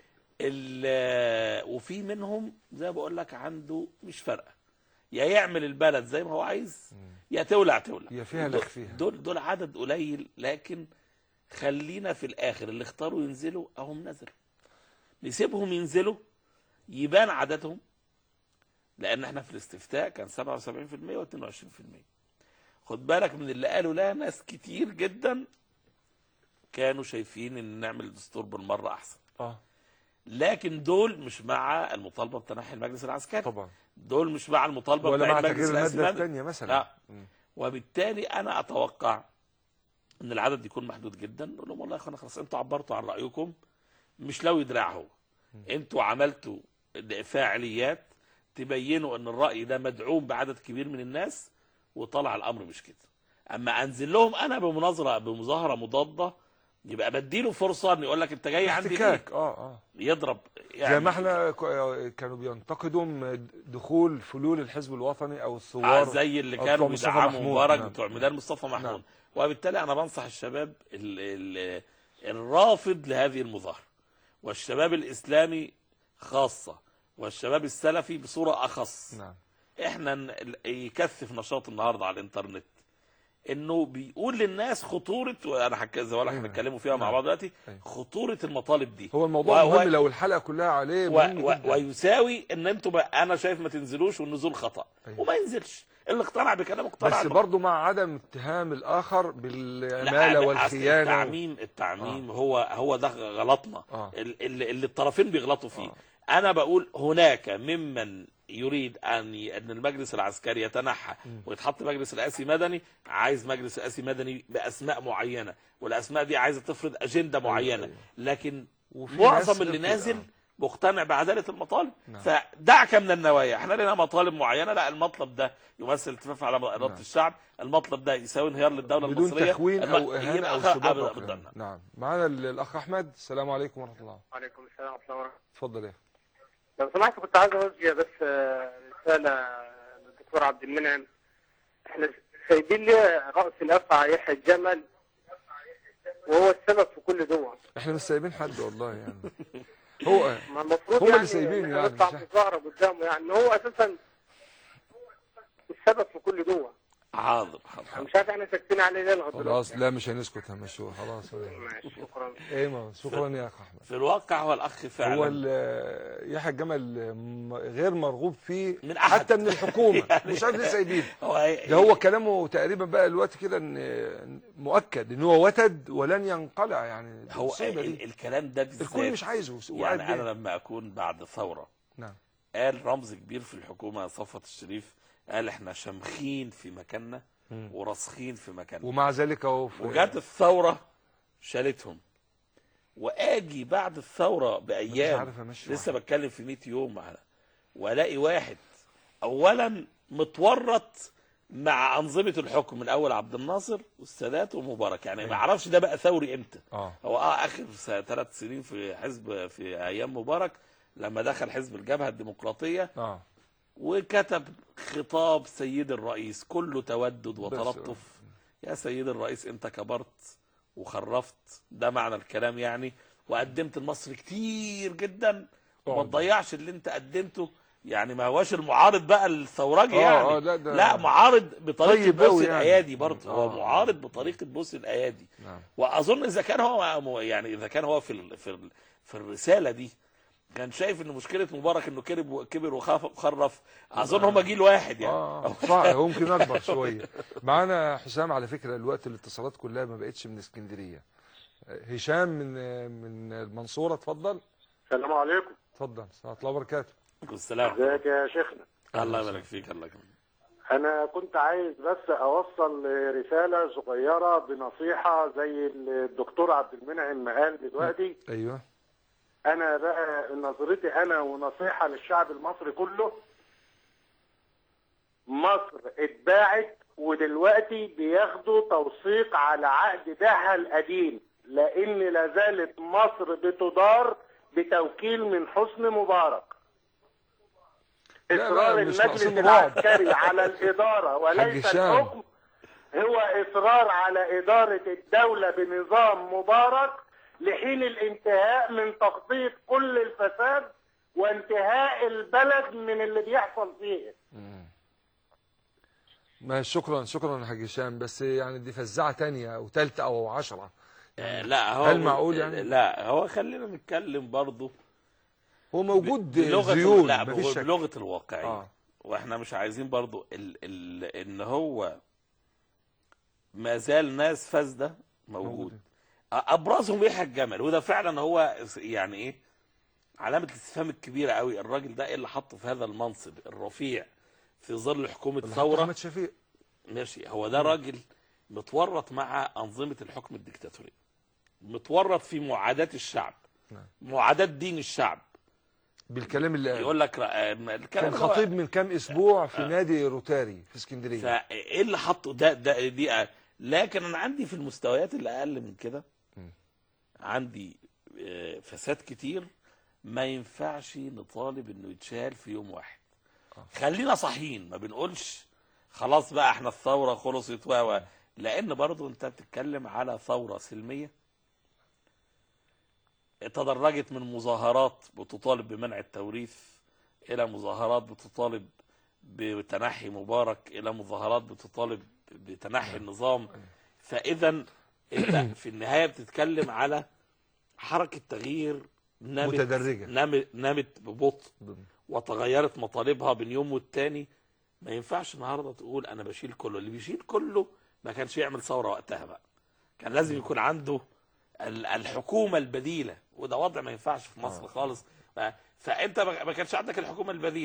ال- وفي منهم زي ما بقول لك عنده مش فارقه يا يعمل البلد زي ما هو عايز يا تولع تولع يا فيها دول- لك فيها. دول دول عدد قليل لكن خلينا في الاخر اللي اختاروا ينزلوا اهم نزلوا نسيبهم ينزلوا يبان عددهم لان احنا في الاستفتاء كان 77% و22% خد بالك من اللي قالوا لا ناس كتير جدا كانوا شايفين ان نعمل دستور بالمره احسن اه لكن دول مش مع المطالبه بتنحي المجلس العسكري طبعا دول مش مع المطالبه ولا بتاع مع المجلس تغيير الماده العسكري الثانيه مثلا لا. مم. وبالتالي انا اتوقع ان العدد يكون محدود جدا نقول لهم والله يا اخوانا خلاص انتوا عبرتوا عن رايكم مش لو دراع هو انتوا عملتوا فاعليات تبينوا ان الراي ده مدعوم بعدد كبير من الناس وطلع الامر مش كده اما انزل لهم انا بمناظره بمظاهره مضاده يبقى بديله فرصه ان يقول لك انت جاي عندي ليه احتكاك اه اه يضرب زي ما احنا ك- كانوا بينتقدوا م- دخول فلول الحزب الوطني او الثوار آه زي اللي أو كانوا بتوع مصطفى بيدعموا محمود. مبارك نعم. بتوع ميدان مصطفى محمود نعم. وبالتالي انا بنصح الشباب ال ال الرافض لهذه المظاهره والشباب الاسلامي خاصه والشباب السلفي بصوره اخص نعم احنا ن- يكثف نشاط النهارده على الانترنت انه بيقول للناس خطوره وانا حكي زي ما احنا أيوة. بنتكلموا فيها مع نعم. بعض دلوقتي أيوة. خطوره المطالب دي هو الموضوع و- و- مهم لو الحلقه كلها عليه و... مهم و... جدا. ويساوي ان انتوا بقى انا شايف ما تنزلوش والنزول خطا أيوة. وما ينزلش اللي اقتنع بكلامه اقتنع بس بقى. برضه مع عدم اتهام الاخر لا، بالعماله أصل والخيانه التعميم التعميم هو هو ده غلطنا آه. ال- اللي, اللي الطرفين بيغلطوا فيه آه. انا بقول هناك ممن يريد ان ي- ان المجلس العسكري يتنحى ويتحط مجلس رئاسي مدني عايز مجلس رئاسي مدني باسماء معينه والاسماء دي عايزه تفرض اجنده معينه أيوة. لكن وفي معظم ناس اللي بتبقى- نازل مقتنع بعداله المطالب نعم. فدعك من النوايا احنا لنا مطالب معينه لا المطلب ده يمثل التفاف على اراده نعم. الشعب المطلب ده يساوي انهيار للدوله بدون المصريه تخوين الم- او اهانه يبقى او خ- شباب أبدا- أو أبدا. كلام. نعم معانا ال- الاخ احمد السلام عليكم ورحمه الله وعليكم السلام ورحمه الله وبركاته اتفضل يا أخي. لو سمحت كنت عايز اوجه بس آه، رساله للدكتور عبد المنعم احنا سايبين ليه راس الافعى يحيى الجمل وهو السبب في كل دول احنا مش سايبين حد والله يعني هو ما المفروض هم اللي يعني سايبينه إحنا يعني، نطلع مش إحنا. مظاهره قدامه يعني إن هو اساسا السبب في كل دول حاضر حاضر انا مش عارف احنا ساكتين عليه ليه لغايه دلوقتي خلاص لا مش هنسكت همشوه خلاص ماشي شكرا ايه ما شكرا يا اخ احمد في الواقع هو الاخ هو فعلا ال- يحيى الجمل م- غير مرغوب فيه من أحد. حتى من الحكومه مش عارف ليه سايبينه هو ده هو كلامه تقريبا بقى الوقت كده ان مؤكد ان هو وتد ولن ينقلع يعني هو المصيبة ال- دي. الكلام ده بالذات الكل مش عايزه وقاعد يعني انا بيه. لما اكون بعد ثوره نعم قال رمز كبير في الحكومه صفوت الشريف قال احنا شامخين في مكاننا مم. وراسخين في مكاننا ومع ذلك اهو في- وجت الثوره شالتهم واجي بعد الثوره مش بايام عارف امشي لسه واحد. بتكلم في 100 يوم على والاقي واحد اولا متورط مع انظمه الحكم من اول عبد الناصر والسادات ومبارك يعني ما اعرفش ده بقى ثوري امتى اه هو اه اخر ثلاث سنين في حزب في ايام مبارك لما دخل حزب الجبهه الديمقراطيه اه وكتب خطاب سيد الرئيس كله تودد وتلطف بس- يا سيد الرئيس انت كبرت وخرفت ده معنى الكلام يعني وقدمت لمصر كتير جدا وما اقعد. تضيعش اللي انت قدمته يعني ما هوش المعارض بقى الثورجي آه، يعني آه، لا ده- لا معارض بطريقه طيب بوس أوي يعني. الايادي برضه هو آه. معارض بطريقه بوس الايادي نعم واظن اذا كان هو يعني اذا كان هو في ال- في ال- في الرساله دي كان شايف ان مشكله مبارك انه كرب كبر وخاف وخرف اظن هم جيل واحد يعني اه صح هو يمكن اكبر شويه معانا حسام على فكره الوقت الاتصالات كلها ما بقتش من اسكندريه هشام من من المنصوره اتفضل السلام عليكم اتفضل ورحمه الله وبركاته عليكم السلام ازيك يا شيخنا الله يبارك فيك الله يكرمك انا كنت عايز بس اوصل رساله صغيره بنصيحه زي الدكتور عبد المنعم ما قال دلوقتي ايوه انا بقى نظرتي انا ونصيحه للشعب المصري كله مصر اتباعت ودلوقتي بياخدوا توثيق على عقد بيعها القديم لان لا زالت مصر بتدار بتوكيل من حسن مبارك لا، لا، اصرار مش المجلس ناقصين رعب. العسكري على الاداره وليس هشام. الحكم هو اصرار على اداره الدوله بنظام مبارك لحين الانتهاء من تخطيط كل الفساد وانتهاء البلد من اللي بيحصل فيه ما شكرا شكرا يا حاج هشام بس يعني دي فزعه تانية او ثالثه او عشرة آه، لا هو هل معقول يعني؟ لا هو خلينا نتكلم برضه هو موجود بلغه زيون لا مفيش شك بلغه الواقعيه اه واحنا مش عايزين برضو ال ال ان هو ما زال ناس فاسده موجود موجود. ابرزهم يحيى الجمل وده فعلا هو يعني ايه علامه الاستفهام الكبيره قوي الراجل ده ايه اللي حطه في هذا المنصب الرفيع في ظل حكومه ثوره احمد شفيق ماشي هو ده راجل متورط مع انظمه الحكم الدكتاتوري متورط في معاداه الشعب نعم. معاداه دين الشعب بالكلام اللي قال يقول لك آه، الكلام كان اللي هو- خطيب من كام اسبوع في نادي روتاري في اسكندريه فايه اللي حطه ده ده دي لكن انا عندي في المستويات اللي اقل من كده م. عندي آه، فساد كتير ما ينفعش نطالب انه يتشال في يوم واحد خلينا صحيين ما بنقولش خلاص بقى احنا الثوره خلصت و و- لان برضو انت بتتكلم على ثوره سلميه تدرجت من مظاهرات بتطالب بمنع التوريث الى مظاهرات بتطالب بتنحي مبارك الى مظاهرات بتطالب بتنحي النظام فاذا انت في النهايه بتتكلم على حركه تغيير نامت متدرجة. نامت, نامت ببطء وتغيرت مطالبها بين يوم والتاني ما ينفعش النهارده تقول انا بشيل كله اللي بيشيل كله ما كانش يعمل ثوره وقتها بقى كان لازم يكون عنده ال- الحكومه البديله وده وضع ما ينفعش في مصر خالص ف- فانت ما ما كانش عندك الحكومه البديله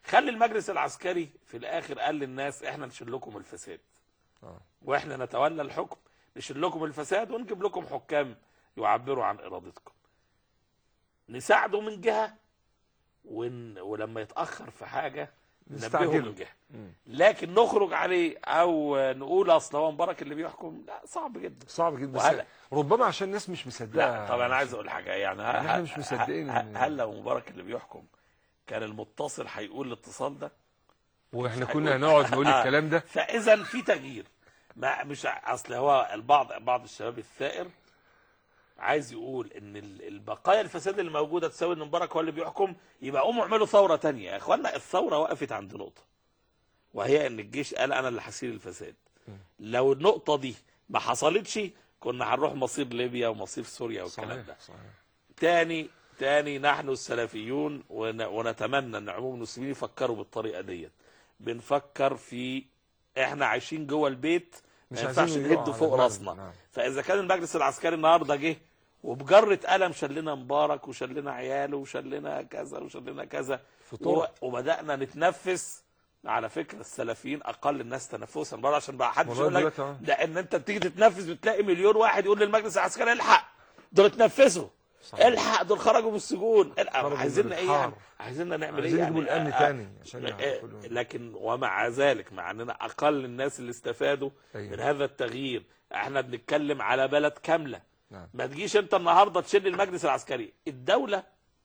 خلي المجلس العسكري في الاخر قال للناس احنا نشيل لكم الفساد آه. واحنا نتولى الحكم نشيل لكم الفساد ونجيب لكم حكام يعبروا عن ارادتكم نساعده من جهه ون... ولما يتاخر في حاجه ننبهه نستعجله. من جهه مم. لكن نخرج عليه او نقول اصل هو مبارك اللي بيحكم لا صعب جدا صعب جدا بس وهلا- ربما عشان الناس مش مصدقه لا طب انا عايز اقول حاجه يعني ه- احنا ه- مش مصدقين ه- إن- هل لو مبارك اللي بيحكم كان المتصل هيقول الاتصال ده واحنا مش كنا هيقول. هنقعد نقول الكلام ده فاذا في تغيير ما مش ع- اصل هو البعض بعض الشباب الثائر عايز يقول ان ال- البقايا الفساد اللي موجوده تساوي ان مبارك هو اللي بيحكم يبقى قوموا اعملوا ثوره تانية يا اخوانا الثوره وقفت عند نقطه وهي ان الجيش قال انا اللي هسير الفساد لو النقطه دي ما حصلتش كنا هنروح مصير ليبيا ومصير سوريا والكلام صحيح ده صحيح تاني تاني نحن السلفيون ون- ونتمنى ان عموم المسلمين يفكروا بالطريقه ديت بنفكر في احنا عايشين جوه البيت ما مش ينفعش عايزين يقعوا نهده على فوق دماغنا. راسنا نعم. فاذا كان المجلس العسكري النهارده جه وبجرة قلم شلنا مبارك وشلنا عياله وشلنا كذا وشلنا كذا في و- طرق وبدانا نتنفس على فكره السلفيين اقل الناس تنفسا برضه عشان بقى حد والله يقول لك دلوقتي آه. ده ان انت بتيجي تتنفس بتلاقي مليون واحد يقول للمجلس العسكري الحق دول اتنفسوا صحيح. الحق دول خرجوا من السجون الحق. خرجوا من عايزيننا ايه يعني الحار. عايزيننا نعمل عايزين ايه يجيبوا يعني الامن آه، تاني عشان آه، يعرفوا لكن ومع ذلك مع اننا اقل الناس اللي استفادوا أيوة. من هذا التغيير احنا بنتكلم على بلد كامله نعم. ما تجيش انت النهارده تشيل المجلس العسكري الدوله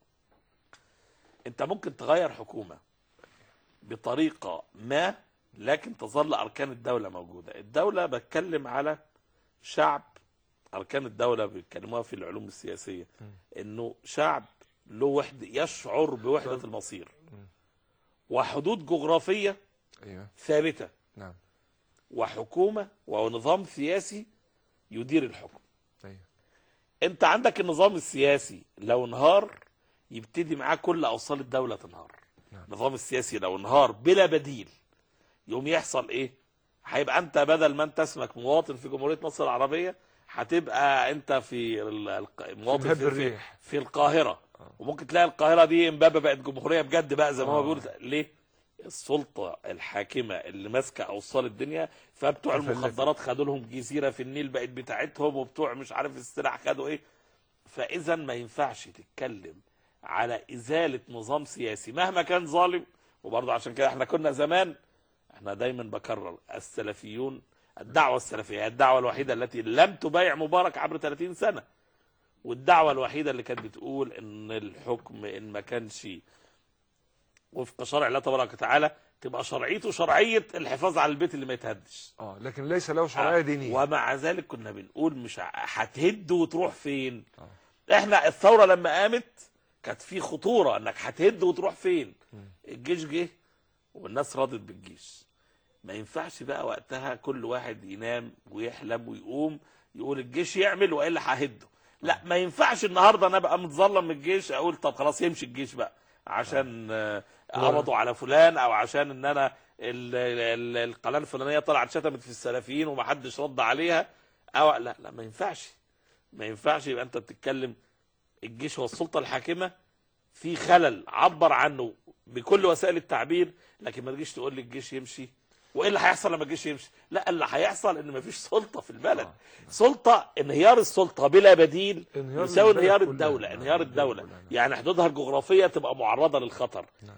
انت ممكن تغير حكومه بطريقه ما لكن تظل اركان الدوله موجوده الدوله بتكلم على شعب اركان الدوله بيتكلموها في العلوم السياسيه انه شعب له وحده يشعر بوحده المصير وحدود جغرافيه ايوه ثابته نعم وحكومه ونظام سياسي يدير الحكم ايوه انت عندك النظام السياسي لو انهار يبتدي معاه كل اوصال الدوله تنهار نعم. النظام السياسي لو انهار بلا بديل يوم يحصل ايه هيبقى انت بدل ما انت اسمك مواطن في جمهوريه مصر العربيه هتبقى انت في ال- الق- مواطن مهب في, في, الريح. في القاهره وممكن تلاقي القاهره دي امبابه بقت جمهوريه بجد بقى زي ما هو آه. بيقول ليه السلطه الحاكمه اللي ماسكه اوصال الدنيا فبتوع تفلتت. المخدرات خدوا لهم جزيره في النيل بقت بتاعتهم وبتوع مش عارف السلاح خدوا ايه فاذا ما ينفعش تتكلم على ازاله نظام سياسي مهما كان ظالم وبرضه عشان كده احنا كنا زمان احنا دايما بكرر السلفيون الدعوه السلفيه هي الدعوه الوحيده التي لم تبايع مبارك عبر 30 سنه والدعوه الوحيده اللي كانت بتقول ان الحكم ان ما كانش وفق شرع الله تبارك وتعالى تبقى شرعيته شرعيه الحفاظ على البيت اللي ما يتهدش اه لكن ليس له شرعيه دينيه ومع ذلك كنا بنقول مش ع- هتهد وتروح فين احنا الثوره لما قامت كانت في خطوره انك هتهد وتروح فين الجيش جه والناس راضت بالجيش ما ينفعش بقى وقتها كل واحد ينام ويحلم ويقوم يقول الجيش يعمل والا ههده لا ما ينفعش النهارده انا ابقى متظلم من الجيش اقول طب خلاص يمشي الجيش بقى عشان آه، قبضوا على فلان او عشان ان انا ال- ال- القناه الفلانيه طلعت شتمت في السلفيين ومحدش رد عليها او لا لا ما ينفعش ما ينفعش يبقى انت بتتكلم الجيش هو السلطه الحاكمه في خلل عبر عنه بكل وسائل التعبير لكن ما تجيش تقول لي الجيش يمشي وايه اللي هيحصل لما الجيش يمشي لا اللي هيحصل ان مفيش سلطه في البلد آه. سلطه انهيار السلطه بلا بديل انهيار يساوي البلد انهيار كلها. الدوله نعم، انهيار البلد الدوله كلها، نعم. يعني حدودها الجغرافيه تبقى معرضه للخطر نعم.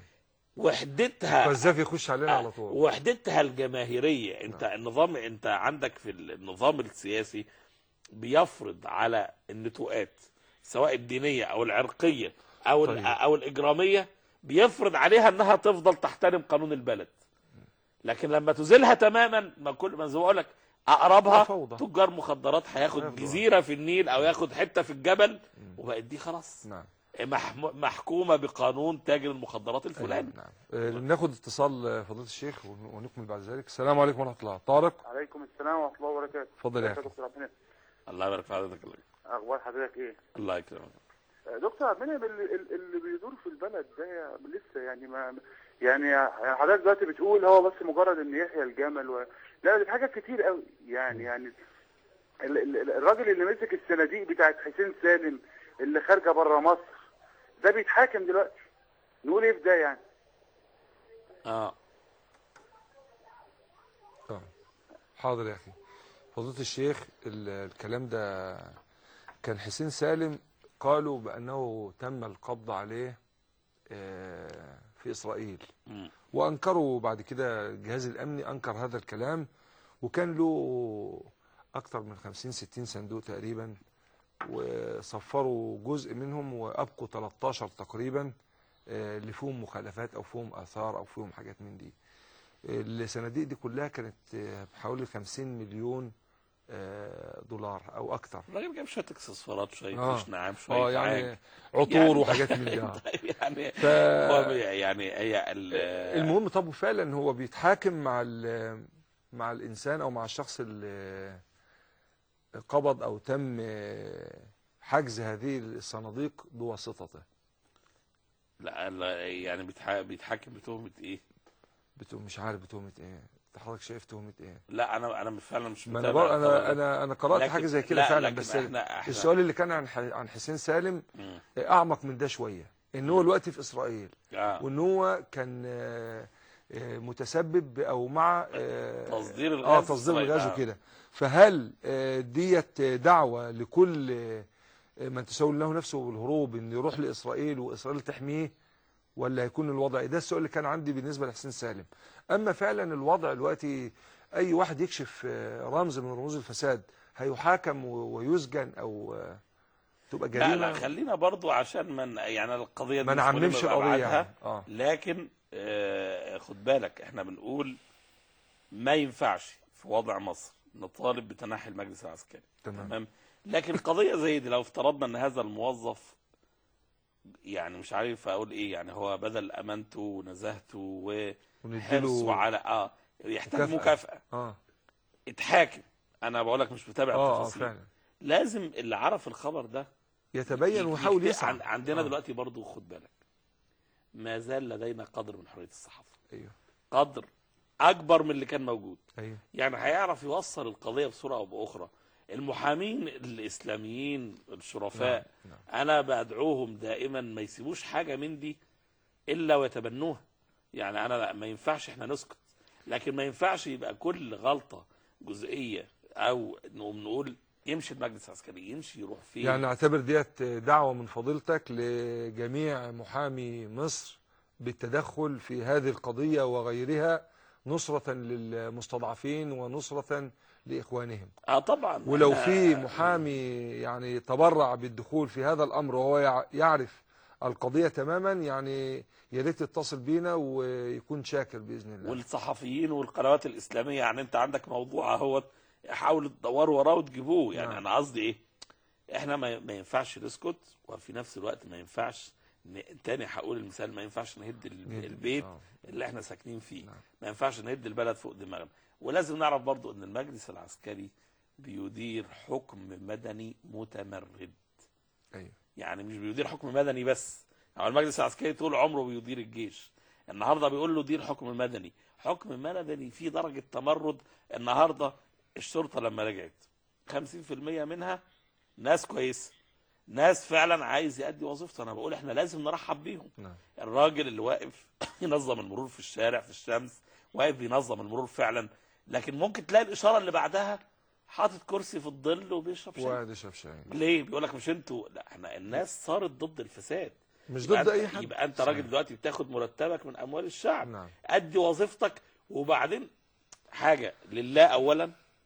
وحدتها قذافي يخش علينا على طول وحدتها الجماهيريه انت النظام انت عندك في النظام السياسي بيفرض على النتوءات سواء الدينيه او العرقيه او طيب. طيب. او الاجراميه بيفرض عليها انها تفضل تحترم قانون البلد لكن لما تزيلها تماما ما كل ما زي ما اقول لك اقربها فوضى. تجار مخدرات هياخد هياخدوا. جزيره في النيل او ياخد حته في الجبل وبقت دي خلاص نعم محم- محكومه بقانون تاجر المخدرات الفلاني نعم آه، ناخد اتصال آه، فضيله الشيخ ون- ونكمل بعد ذلك السلام عليكم ورحمه الله طارق عليكم السلام ورحمه الله وبركاته اتفضل يا ازيك اخي دكتور عبد المنعم؟ الله يبارك في حضرتك الله- اخبار حضرتك ايه الله يكرمك دكتور عبد المنعم اللي, اللي بيدور في البلد ده لسه يعني ما يعني حضرتك دلوقتي بتقول هو بس مجرد ان يحيى الجمل و... لا دي حاجات كتير قوي يعني يعني ال- ال- الراجل اللي مسك الصناديق بتاعت حسين سالم اللي خارجه بره مصر ده بيتحاكم دلوقتي نقول ايه في ده يعني اه آه. حاضر يا اخي فضيله الشيخ ال- الكلام ده كان حسين سالم قالوا بانه تم القبض عليه آه، في اسرائيل مم. وانكروا بعد كده الجهاز الامني انكر هذا الكلام وكان له اكثر من 50 60 صندوق تقريبا وصفروا جزء منهم وابقوا 13 تقريبا آه، اللي فيهم مخالفات او فيهم اثار او فيهم حاجات من دي الصناديق دي كلها كانت آه، بحوالي 50 مليون آه، دولار او اكثر الراجل جاب شويه اكسسوارات شويه آه. ريش نعام شويه اه يعني عاج. عطور يعني- وحاجات من دي آه. طيب يعني ف... هو يعني هي ال- المهم طب فعلا هو بيتحاكم مع ال- مع الانسان او مع الشخص اللي قبض او تم حجز هذه الصناديق بواسطته لا لا، يعني بيتح- بيتحاكم بتهمه ايه؟ بتقوم مش عارف بتهمة ايه انت حضرتك شايف تهمة ايه لا انا انا فعلا مش ما انا متابع بر... الخبر انا ده. انا انا قرات لكن- حاجه زي كده لا، فعلا لكن بس احنا احنا السؤال اللي كان عن ح- عن حسين سالم مم. اعمق من ده شويه ان هو الوقت في اسرائيل اه وان هو كان آه، آه، متسبب او مع آه، تصدير اه الغاز تصدير إسرائيل. الغاز آه. وكده فهل آه، ديت دعوه لكل آه، من تسول له نفسه بالهروب انه يروح لاسرائيل واسرائيل تحميه ولا هيكون الوضع إيه؟ ده السؤال اللي كان عندي بالنسبه لحسين سالم اما فعلا الوضع دلوقتي اي واحد يكشف آه، رمز من رموز الفساد هيحاكم و- ويسجن او آه، تبقى لا جريمه لا خلينا برضو عشان من يعني القضيه دي ما مش نعممش مهمة القضيه بأبعادها. يعني. اه لكن آه خد بالك احنا بنقول ما ينفعش في وضع مصر نطالب بتنحي المجلس العسكري تمام تمام لكن قضيه زي دي لو افترضنا ان هذا الموظف يعني مش عارف اقول ايه يعني هو بذل امانته ونزاهته وحرصه ونديله على اه يحتاج مكافأة. مكافاه اه اتحاكم انا بقول لك مش متابع اه اه التفاصيل فعلا لازم اللي عرف الخبر ده يتبين يك- ويحاول يكت- يسعى عن- عندنا آه. دلوقتي برضو خد بالك ما زال لدينا قدر من حريه الصحافه ايوه قدر اكبر من اللي كان موجود ايوه يعني هيعرف يوصل القضيه بصوره او باخرى المحامين الاسلاميين الشرفاء نعم. انا بدعوهم دائما ما يسيبوش حاجه من دي الا ويتبنوها يعني انا لا ما ينفعش احنا نسكت لكن ما ينفعش يبقى كل غلطه جزئيه او نقوم نقول يمشي المجلس العسكري يمشي يروح فين يعني اعتبر ديت دعوة من فضيلتك لجميع محامي مصر بالتدخل في هذه القضية وغيرها نصرة للمستضعفين ونصرة لإخوانهم اه طبعا ولو أنا- في محامي يعني تبرع بالدخول في هذا الأمر وهو يع- يعرف القضية تماما يعني يا ريت يتصل بينا ويكون شاكر بإذن الله والصحفيين والقنوات الاسلاميه يعني انت عندك موضوع اهوت حاولوا تدوروا وراه وتجيبوه يعني نعم. انا قصدي ايه احنا ما, ما ينفعش نسكت وفي نفس الوقت ما ينفعش ن... تاني هقول المثال ما ينفعش نهد ال- البيت آه. اللي احنا ساكنين فيه نعم. ما ينفعش نهد البلد فوق دماغنا ولازم نعرف برضو ان المجلس العسكري بيدير حكم مدني متمرد أيوه يعني مش بيدير حكم مدني بس يعني المجلس العسكري طول عمره بيدير الجيش النهارده بيقول له دير حكم مدني حكم مدني فيه درجه تمرد النهارده الشرطه لما رجعت 50% منها ناس كويسه ناس فعلا عايز يأدي وظيفته انا بقول احنا لازم نرحب بيهم نعم الراجل اللي واقف ينظم المرور في الشارع في الشمس واقف بينظم المرور فعلا لكن ممكن تلاقي الاشاره اللي بعدها حاطط كرسي في الظل وبيشرب شاي وقاعد يشرب شاي ليه بيقول لك مش انتوا لا احنا الناس صارت ضد الفساد مش يبقى ضد انت- أي حد يبقى انت راجل دلوقتي بتاخد مرتبك من اموال الشعب نعم ادي وظيفتك وبعدين حاجه لله اولا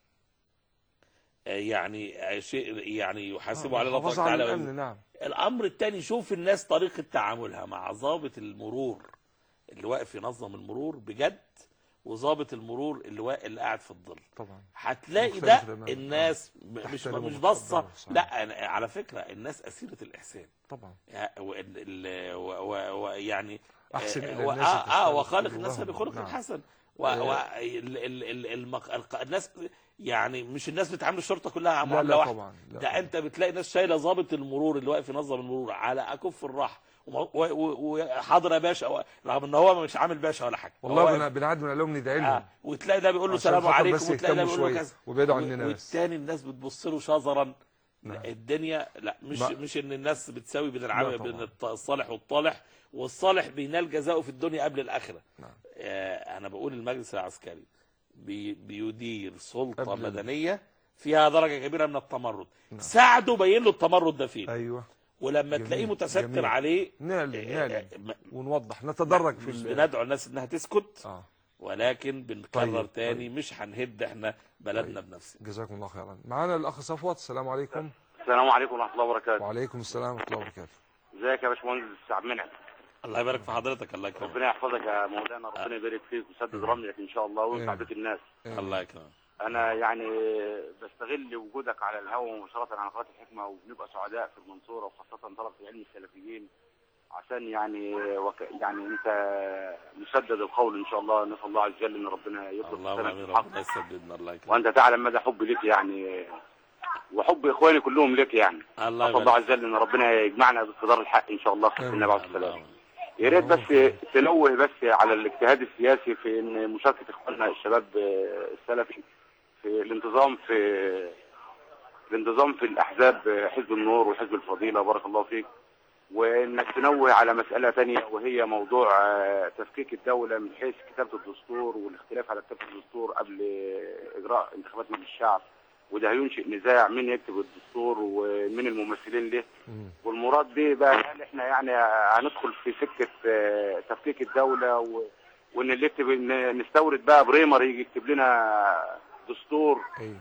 آه، يعني آه، شيء يعني يحاسبوا عليه الله حفاظ تبارك على وتعالى الأمن نعم الامر الثاني شوف الناس طريقه تعاملها مع ضابط المرور اللي واقف ينظم المرور بجد وضابط المرور اللي واقف اللي قاعد في الظل طبعا هتلاقي مختلف ده تماماً. الناس م- مش تحترمه مش وتقدره، باصه صحيح. لا أنا- على فكره الناس اسيره الاحسان طبعا يا- وال- ال- و- و- و- أحسن آه، إلى و- الناس اه, آه تشتغل وخالق في الناس قلوبهم. بخلق نعم. حسن و, آه. و ال ال ال المق... الق- الناس يعني مش الناس بتعامل الشرطه كلها لا معامله لا واحده طبعا لا ده طبعاً. انت بتلاقي ناس شايله ضابط المرور اللي واقف ينظم المرور على اكف الراحه وم- و- و- وحاضر يا باشا و- رغم ان هو مش عامل باشا ولا حاجه هو والله واقف. بن- بنعد من لهم ندعي لهم آه. وتلاقي ده بيقول له عشان سلام خاطر عليكم بس وتلاقي ده يهتموا بيقول له شوية كذا ويبعدوا و- عننا بس. والتاني الناس بتبص له شظرا نعم. الدنيا لا مش ما- مش ان الناس بتساوي بين لا العمل طبعا. بين الط- الصالح والطالح والصالح بينال جزاؤه في الدنيا قبل الاخره نعم. آه انا بقول المجلس العسكري بي بيدير سلطه قبل ال- مدنيه فيها درجه كبيره من التمرد نعم. ساعده بين له التمرد ده فين ايوه ولما جميل، تلاقيه متستر جميل. عليه نعلن آه، نعلن آه، ما- ونوضح نتدرج في مش ال- بندعو الناس انها تسكت اه ولكن بنكرر طيب، تاني مش هنهد احنا بلدنا بنفسنا جزاكم الله خيرا معانا الاخ صفوت السلام عليكم السلام عليكم ورحمه الله وبركاته وعليكم السلام ورحمه الله وبركاته ازيك يا باشمهندس عبد المنعم الله يبارك في حضرتك الله يكرمك ربنا يحفظك يا مولانا ربنا يبارك فيك ويسدد رميك ان شاء الله وينفع آمين. بك الناس الله يكرمك انا يعني بستغل وجودك على الهواء مباشره على قناه الحكمه وبنبقى سعداء في المنصوره وخاصه طلبه علم السلفيين عشان يعني وك... يعني انت مسدد القول ان شاء الله نسال الله عز وجل ان ربنا يطلب اللهم السنة امين بالحق. ربنا يسددنا الله يكرمك وانت تعلم مدى حبي لك يعني وحب اخواني كلهم لك يعني الله نسال الله يبارك عز وجل ان ربنا يجمعنا في دار الحق ان شاء الله في آمين. النبي عليه الصلاه اللهم والسلام يا ريت بس تنوه بس على الاجتهاد السياسي في ان مشاركه اخواننا الشباب آه، السلفي في الانتظام في الانتظام في الاحزاب آه، حزب النور وحزب الفضيله بارك الله فيك وانك تنوه على مساله ثانيه وهي موضوع آه، تفكيك الدوله من حيث كتابه الدستور والاختلاف على كتابه الدستور قبل آه، اجراء انتخابات مجلس الشعب وده هينشئ نزاع مين يكتب الدستور ومين الممثلين له مم. والمراد به بقى هل احنا يعني هندخل في سكه آه، تفكيك الدوله و... وان اللي يكتب إن نستورد بقى بريمر يجي يكتب لنا دستور ايوه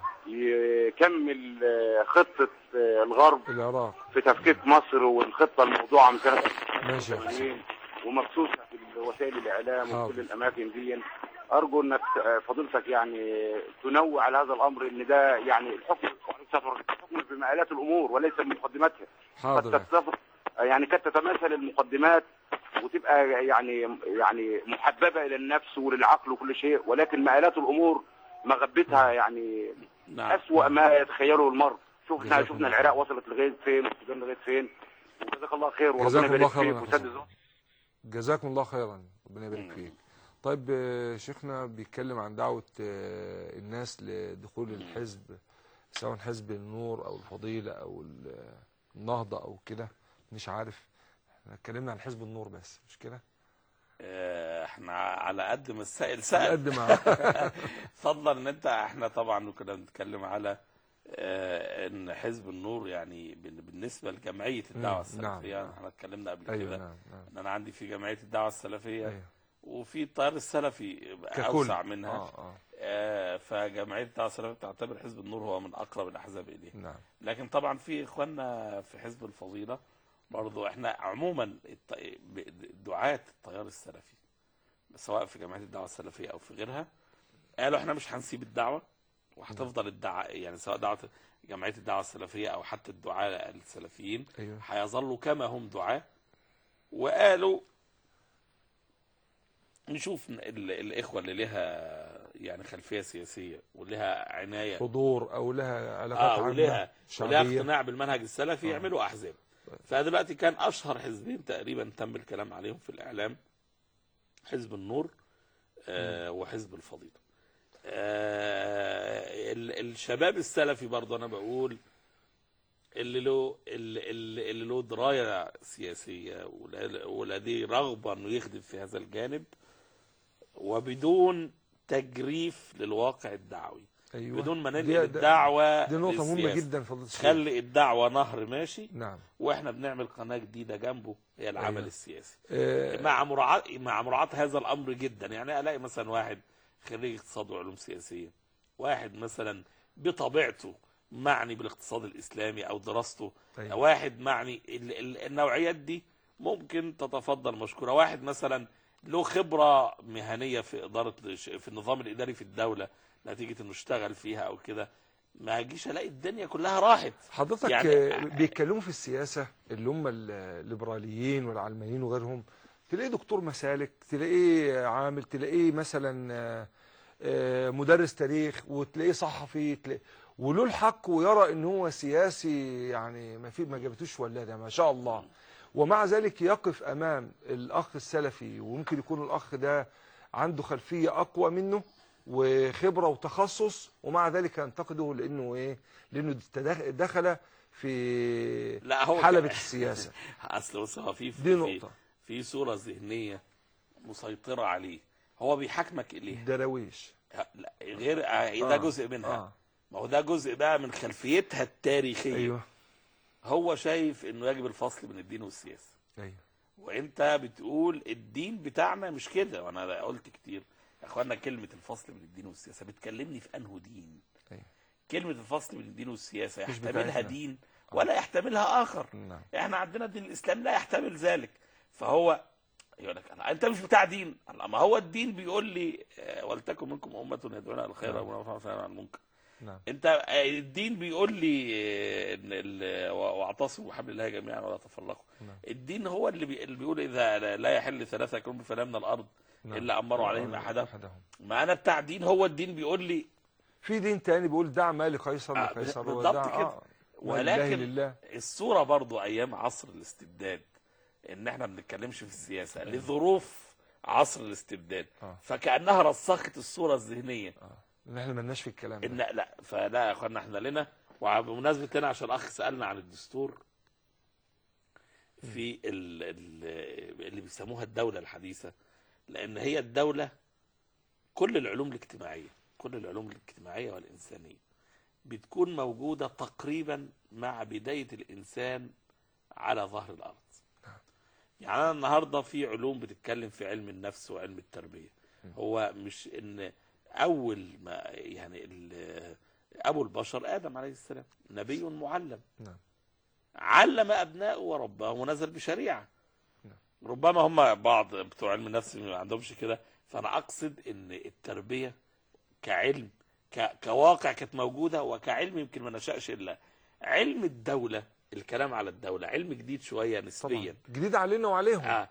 يكمل آه، خطه آه، الغرب العراق في تفكيك مصر والخطه الموضوعه من سنه ماشي يا حسين 1980 ومبثوثه في وسائل الاعلام حاضر. وكل الاماكن دي ارجو انك آه، فضيلتك يعني تنوع على هذا الامر ان ده يعني الحكم الحكم بمآلات الامور وليس بمقدماتها قد حاضر يا تتصف يعني قد تتماثل المقدمات وتبقى يعني يعني محببه الى النفس وللعقل وكل شيء ولكن مآلات الامور مغبتها يعني نعم اسوأ ما يتخيله المرء شفنا جزاكم شفنا الله العراق وصلت لغايه فين والسودان لغايه فين وجزاك الله خير وربنا جزاكم الله يبارك خيرا فيك يا وسدد جزاكم الله خيرا ربنا يبارك فيك طيب آه، شيخنا بيتكلم عن دعوة آه، الناس لدخول الحزب سواء حزب النور او الفضيلة او ال- النهضة او كده مش عارف احنا اتكلمنا عن حزب النور بس مش كده آه، احنا على قد ما السائل على سأل قد ما فضلا ان انت احنا طبعا كنا بنتكلم على آه، ان حزب النور يعني بال- بالنسبه لجمعيه الدعوه مم، السلفيه نعم. احنا اتكلمنا قبل ايوه كده نعم نعم ان انا عندي في جمعيه الدعوه السلفيه ايوه وفي التيار السلفي ككل اوسع منها اه اه آه، فجمعيه الدعوه السلفيه تعتبر حزب النور هو من اقرب الاحزاب اليه نعم لكن طبعا في اخواننا في حزب الفضيله برضو احنا عموما الط- ب- دعاة التيار السلفي سواء في جمعيه الدعوه السلفيه او في غيرها قالوا احنا مش هنسيب الدعوه وهتفضل الدعوه يعني سواء دعوه جمعيه الدعوه السلفيه او حتى الدعاة السلفيين ايوه هيظلوا كما هم دعاة وقالوا نشوف ال- الإخوة اللي لها يعني خلفية سياسية ولها عناية حضور او لها علاقات اه عامة ولها ولها شعبية اقتناع بالمنهج السلفي آه. يعملوا أحزاب فدلوقتي كان أشهر حزبين تقريبا تم الكلام عليهم في الإعلام حزب النور آه وحزب الفضيلة آه ال- الشباب السلفي برضه أنا بقول اللي له اللي, اللي اللي له درايه سياسيه ولا- ولديه رغبه انه يخدم في هذا الجانب وبدون تجريف للواقع الدعوي ايوه بدون ما دي- ننقل ده- الدعوه دي نقطة مهمة للسياسة. جدا فضيلة الشيخ خلي الدعوه نهر ماشي نعم واحنا بنعمل قناه جديده جنبه هي العمل أيوة. السياسي آه، مع مراعاه مع مراعاه هذا الامر جدا يعني الاقي مثلا واحد خريج اقتصاد وعلوم سياسيه واحد مثلا بطبيعته معني بالاقتصاد الاسلامي او دراسته أيوة. واحد معني ال- ال- النوعيات دي ممكن تتفضل مشكوره واحد مثلا له خبره مهنيه في اداره في النظام الاداري في الدوله نتيجه انه اشتغل فيها او كده ما اجيش الاقي الدنيا كلها راحت حضرتك يعني- يعني بيتكلموا في السياسة اللي هم الليبراليين والعلمانيين وغيرهم تلاقيه دكتور مسالك تلاقيه عامل تلاقيه مثلا آه، آه، مدرس تاريخ وتلاقيه صحفي تلاقيه وله الحق ويرى ان هو سياسي يعني ما في ما جابتوش ولاده ما شاء الله ومع ذلك يقف امام الاخ السلفي وممكن يكون الاخ ده عنده خلفيه اقوى منه وخبره وتخصص ومع ذلك ينتقده لانه ايه لانه تدخ- دخل في لا هو حلبة ك- السياسة اصل بص هو في دي في نقطة في صوره ذهنيه مسيطره عليه هو بيحاكمك اليها الدراويش لا غير آه، ده آه، جزء منها اه ما هو ده جزء بقى من خلفيتها التاريخيه ايوه هو شايف انه يجب الفصل بين الدين والسياسه ايوه وانت بتقول الدين بتاعنا مش كده وانا قلت كتير يا اخوانا كلمه الفصل بين الدين والسياسه بتكلمني في انه دين أيوة. كلمه الفصل بين الدين والسياسه مش يحتملها بتاعتنا. دين ولا يحتملها اخر نعم احنا عندنا دين الاسلام لا يحتمل ذلك فهو يقول لك أنا انت مش بتاع دين الله، ما هو الدين بيقول لي آه، ولتكن منكم امه يدعون الى الخير نعم. وينهون عن المنكر نعم انت آه، الدين بيقول لي آه، ان ال- واعتصموا بحبل الله جميعا ولا تفرقوا نعم. الدين هو اللي, بي... اللي بيقول اذا لا- لا يحل ثلاثه يكون بفلا من الارض نعم. الا امروا عليهم آه، احدهم احدهم ما انا بتاع دين هو الدين بيقول لي في دين تاني بيقول دع ما لقيصر آه، لقيصر بالضبط ودع كده. آه، ولله ولكن لله الصوره برضو ايام عصر الاستبداد ان احنا ما بنتكلمش في السياسه لظروف عصر الاستبداد آه. فكانها رسخت الصوره الذهنيه اه ان احنا ملناش في الكلام ان ده لا فلا يا اخوانا احنا لنا وبمناسبه هنا عشان الاخ سالنا عن الدستور في ال ال اللي بيسموها الدوله الحديثه لان هي الدوله كل العلوم الاجتماعيه كل العلوم الاجتماعيه والانسانيه بتكون موجوده تقريبا مع بدايه الانسان على ظهر الارض يعني انا النهارده في علوم بتتكلم في علم النفس وعلم التربيه هو مش ان اول ما يعني ال- ابو البشر ادم عليه السلام نبي معلم نعم. علم ابنائه ورباه ونزل بشريعه نعم. ربما هم بعض بتوع علم النفس ما عندهمش كده فانا اقصد ان التربيه كعلم ك... كواقع كانت موجوده وكعلم يمكن ما نشأش الا علم الدوله الكلام على الدوله علم جديد شويه نسبيا طبعا جديد علينا وعليهم آه.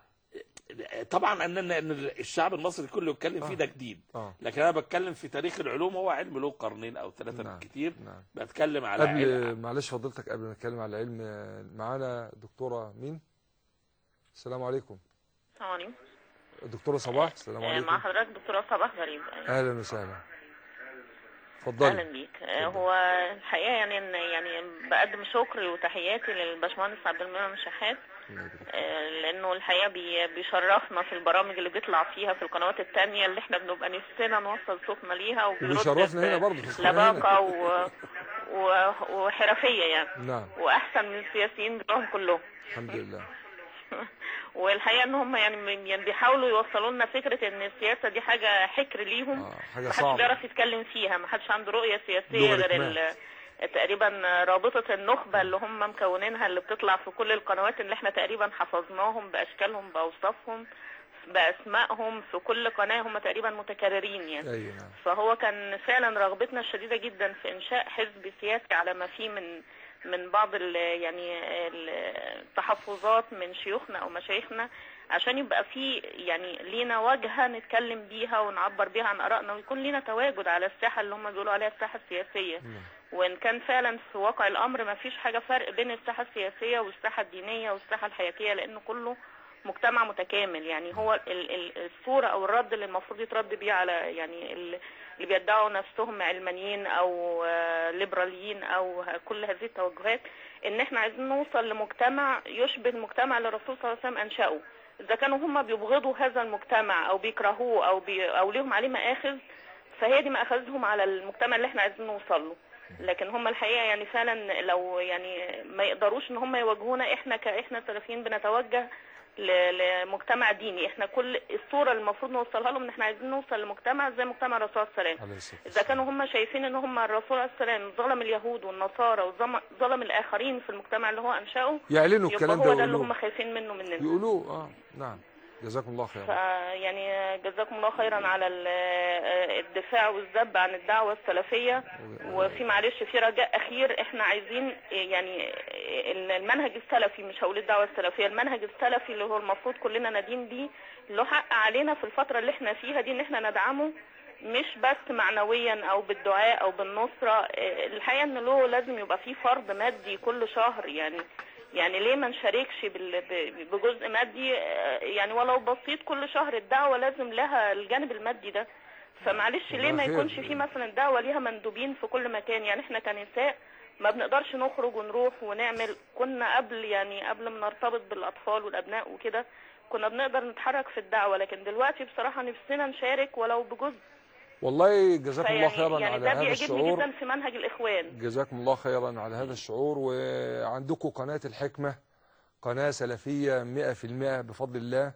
طبعا ان ان الشعب المصري كله يتكلم آه. فيه ده جديد اه لكن انا بتكلم في تاريخ العلوم هو علم له قرنين او ثلاثه نعم. بالكثير نعم بتكلم على قبل علم معلش فضلتك قبل ما نتكلم على العلم آه، معانا دكتوره مين السلام عليكم السلام عليكم دكتوره صباح السلام آه، عليكم مع حضرتك دكتورة صباح غريب اهلا وسهلا اهلا اتفضلي بيك آه، اتفضل. هو الحقيقه يعني إن يعني بقدم شكري وتحياتي للباشمهندس عبد المنعم شحات الله يبارك. آه، لانه الحقيقه بي- بيشرفنا في البرامج اللي بيطلع فيها في القنوات التانية اللي احنا بنبقى نفسنا نوصل صوتنا ليها وبيرد وبيشرفنا هنا ب- برضه في القناة لباقه هنا. و... و... وحرفيه يعني نعم واحسن من السياسيين دول كلهم الحمد لله والحقيقه ان هم يعني من- يعني بيحاولوا يوصلوا لنا فكره ان السياسه دي حاجه حكر ليهم اه حاجه محدش صعبه بيعرف يتكلم فيها محدش عنده رؤية سياسية غير لوغاريتمات. ال- تقريبا رابطة النخبة اللي هم مكونينها اللي بتطلع في كل القنوات اللي احنا تقريبا حفظناهم بأشكالهم بأوصافهم بأسمائهم في كل قناة هم تقريبا متكررين يعني ايوه نعم فهو كان فعلا رغبتنا الشديدة جدا في إنشاء حزب سياسي على ما فيه من من بعض ال يعني التحفظات من شيوخنا أو مشايخنا عشان يبقى في يعني لينا واجهة نتكلم بيها ونعبر بيها عن آرائنا ويكون لينا تواجد على الساحة اللي هم بيقولوا عليها الساحة السياسية نعم. وإن كان فعلا في واقع الأمر ما فيش حاجة فرق بين الساحة السياسية والساحة الدينية والساحة الحياتية لأنه كله مجتمع متكامل يعني هو ال- ال- الصورة أو الرد اللي المفروض يترد بيه على يعني ال- اللي بيدعوا نفسهم علمانيين أو آه، ليبراليين أو ه- كل هذه التوجهات إن إحنا عايزين نوصل لمجتمع يشبه المجتمع اللي الرسول صلى الله عليه وسلم أنشأه إذا كانوا هم بيبغضوا هذا المجتمع أو بيكرهوه أو بي أو ليهم عليه مآخذ فهي دي مآخذهم على المجتمع اللي إحنا عايزين نوصل له لكن هم الحقيقه يعني فعلا لو يعني ما يقدروش ان هم يواجهونا احنا كاحنا سلفيين بنتوجه ل- لمجتمع ديني احنا كل الصوره اللي المفروض نوصلها لهم ان احنا عايزين نوصل لمجتمع زي مجتمع الرسول صلى الله عليه وسلم عليه الصلاه اذا والسلام. كانوا هم شايفين ان هم الرسول عليه السلام ظلم اليهود والنصارى وظلم الاخرين في المجتمع اللي هو انشاه يعلنوا يبقى الكلام هو ده ده اللي هم ويقولوه خايفين منه مننا يقولوه اه نعم جزاكم الله خيرا فيعني جزاكم الله خيرا على ال- الدفاع والذب عن الدعوة السلفية وفي معلش في رجاء أخير احنا عايزين يعني المنهج السلفي مش هقول الدعوة السلفية المنهج السلفي اللي هو المفروض كلنا ندين بيه له حق علينا في الفترة اللي احنا فيها دي ان احنا ندعمه مش بس معنويا او بالدعاء او بالنصرة الحقيقة ان له لازم يبقى فيه فرض مادي كل شهر يعني يعني ليه ما نشاركش بال- ب- بجزء مادي آه، يعني ولو بسيط كل شهر الدعوة لازم لها الجانب المادي ده فمعلش ليه ما خير. يكونش في مثلا دعوه ليها مندوبين في كل مكان يعني احنا كنساء ما بنقدرش نخرج ونروح ونعمل كنا قبل يعني قبل ما نرتبط بالاطفال والابناء وكده كنا بنقدر نتحرك في الدعوه لكن دلوقتي بصراحه نفسنا نشارك ولو بجزء والله جزاكم الله فيعني خيرا يعني على ده هذا بيعجبني الشعور جدا في منهج الاخوان جزاكم الله خيرا على هذا الشعور وعندكم قناة الحكمة قناة سلفية مئة في المئة بفضل الله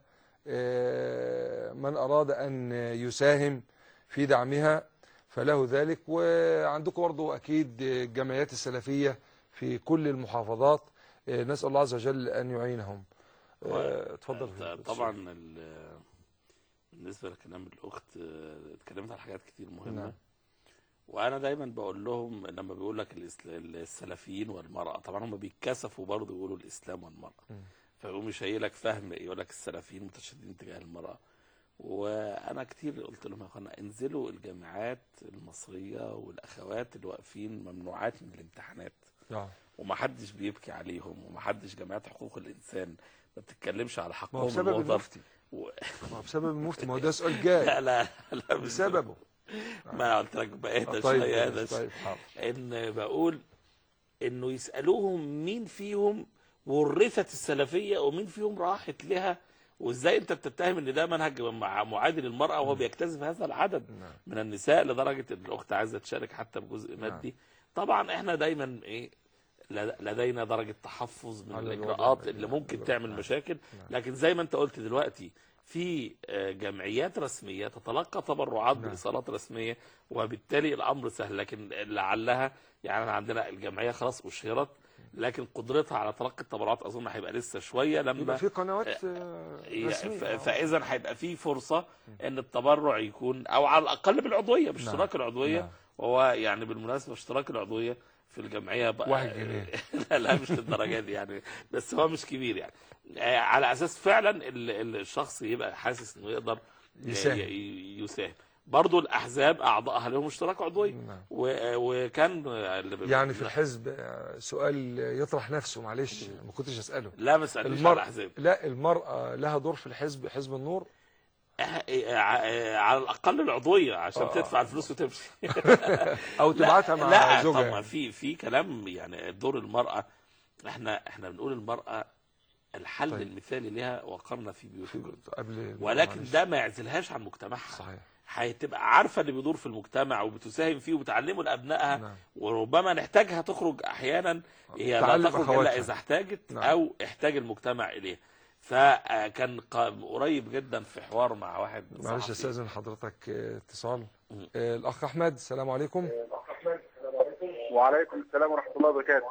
آه، من أراد أن يساهم في دعمها فله ذلك وعندكم برضو أكيد الجمعيات السلفية في كل المحافظات آه، نسأل الله عز وجل أن يعينهم آه، اتفضل ط- طبعا ال- بالنسبه لكلام الاخت آه، اتكلمت على حاجات كتير مهمه نعم. وانا دايما بقول لهم لما بيقول لك الإسل- السلفيين والمراه طبعا هم بيتكسفوا برضه يقولوا الاسلام والمراه م. فيقوم يشيل لك فهم يقول لك السلفيين متشددين تجاه المراه وانا كتير قلت لهم يا اخوانا انزلوا الجامعات المصريه والاخوات اللي واقفين ممنوعات من الامتحانات نعم. ومحدش بيبكي عليهم ومحدش جمعيات حقوق الانسان ما بتتكلمش على ما هو حقهم بسبب الوطن المفتي و... ما هو بسبب المفتي ما هو ده سؤال جاي لا لا لا مش بسببه ما انا قلت لك بقيت طيب شويه هذا طيب حاضر ان بقول انه يسالوهم مين فيهم ورثت السلفيه ومين فيهم راحت لها وازاي انت بتتهم ان ده منهج مع- معادي للمراه وهو بيجتذب هذا العدد نعم. من النساء لدرجه ان الاخت عايزه تشارك حتى بجزء مادي طبعا احنا دايما ايه لد- لدينا درجه تحفظ من على الوضع الاجراءات المادي. اللي ممكن نعم. تعمل نعم. مشاكل نعم. لكن زي ما انت قلت دلوقتي في آه، جمعيات رسميه تتلقى تبرعات نعم. بايصالات رسميه وبالتالي الامر سهل لكن لعلها يعني احنا عندنا الجمعيه خلاص اشهرت لكن قدرتها على تلقي التبرعات اظن هيبقى لسه شويه لما يبقى في قنوات آه، ي- رسمية ف- آه. فاذا هيبقى في فرصه ان التبرع يكون او على الاقل بالعضويه باشتراك نعم. العضويه نعم. وهو يعني بالمناسبه اشتراك العضويه في الجمعيه بقى واحد جنيه. لا لا مش للدرجه دي يعني بس هو مش كبير يعني آه، على اساس فعلا ال- ال- الشخص يبقى حاسس انه يقدر يساهم. ي- ي- يساهم برضو الاحزاب اعضائها لهم اشتراك عضويه نعم. و- وكان اللي ب- يعني في الحزب آه، سؤال يطرح نفسه معلش ما كنتش اساله لا ما سالنيش على المرأة الاحزاب لا المرأة لها دور في الحزب حزب النور آه، آه، على الاقل العضويه عشان آه. تدفع الفلوس وتمشي او تبعتها مع لا زوجها طبعا يعني. في في كلام يعني دور المراه احنا احنا بنقول المراه الحل طيب. طيب. المثالي لها وقرنا في بيوتكم قبل ولكن معلش. ده ما يعزلهاش عن مجتمعها صحيح هتبقى عارفه اللي بيدور في المجتمع وبتساهم فيه وبتعلمه لابنائها نعم. وربما نحتاجها تخرج احيانا هي لا تعلم تخرج أخواتها. الا اذا احتاجت نعم. او احتاج المجتمع اليه فكان قا- قريب جدا في حوار مع واحد معلش صحفي. استاذن حضرتك آه، اتصال م. آه، الاخ احمد السلام عليكم وعليكم السلام ورحمه الله وبركاته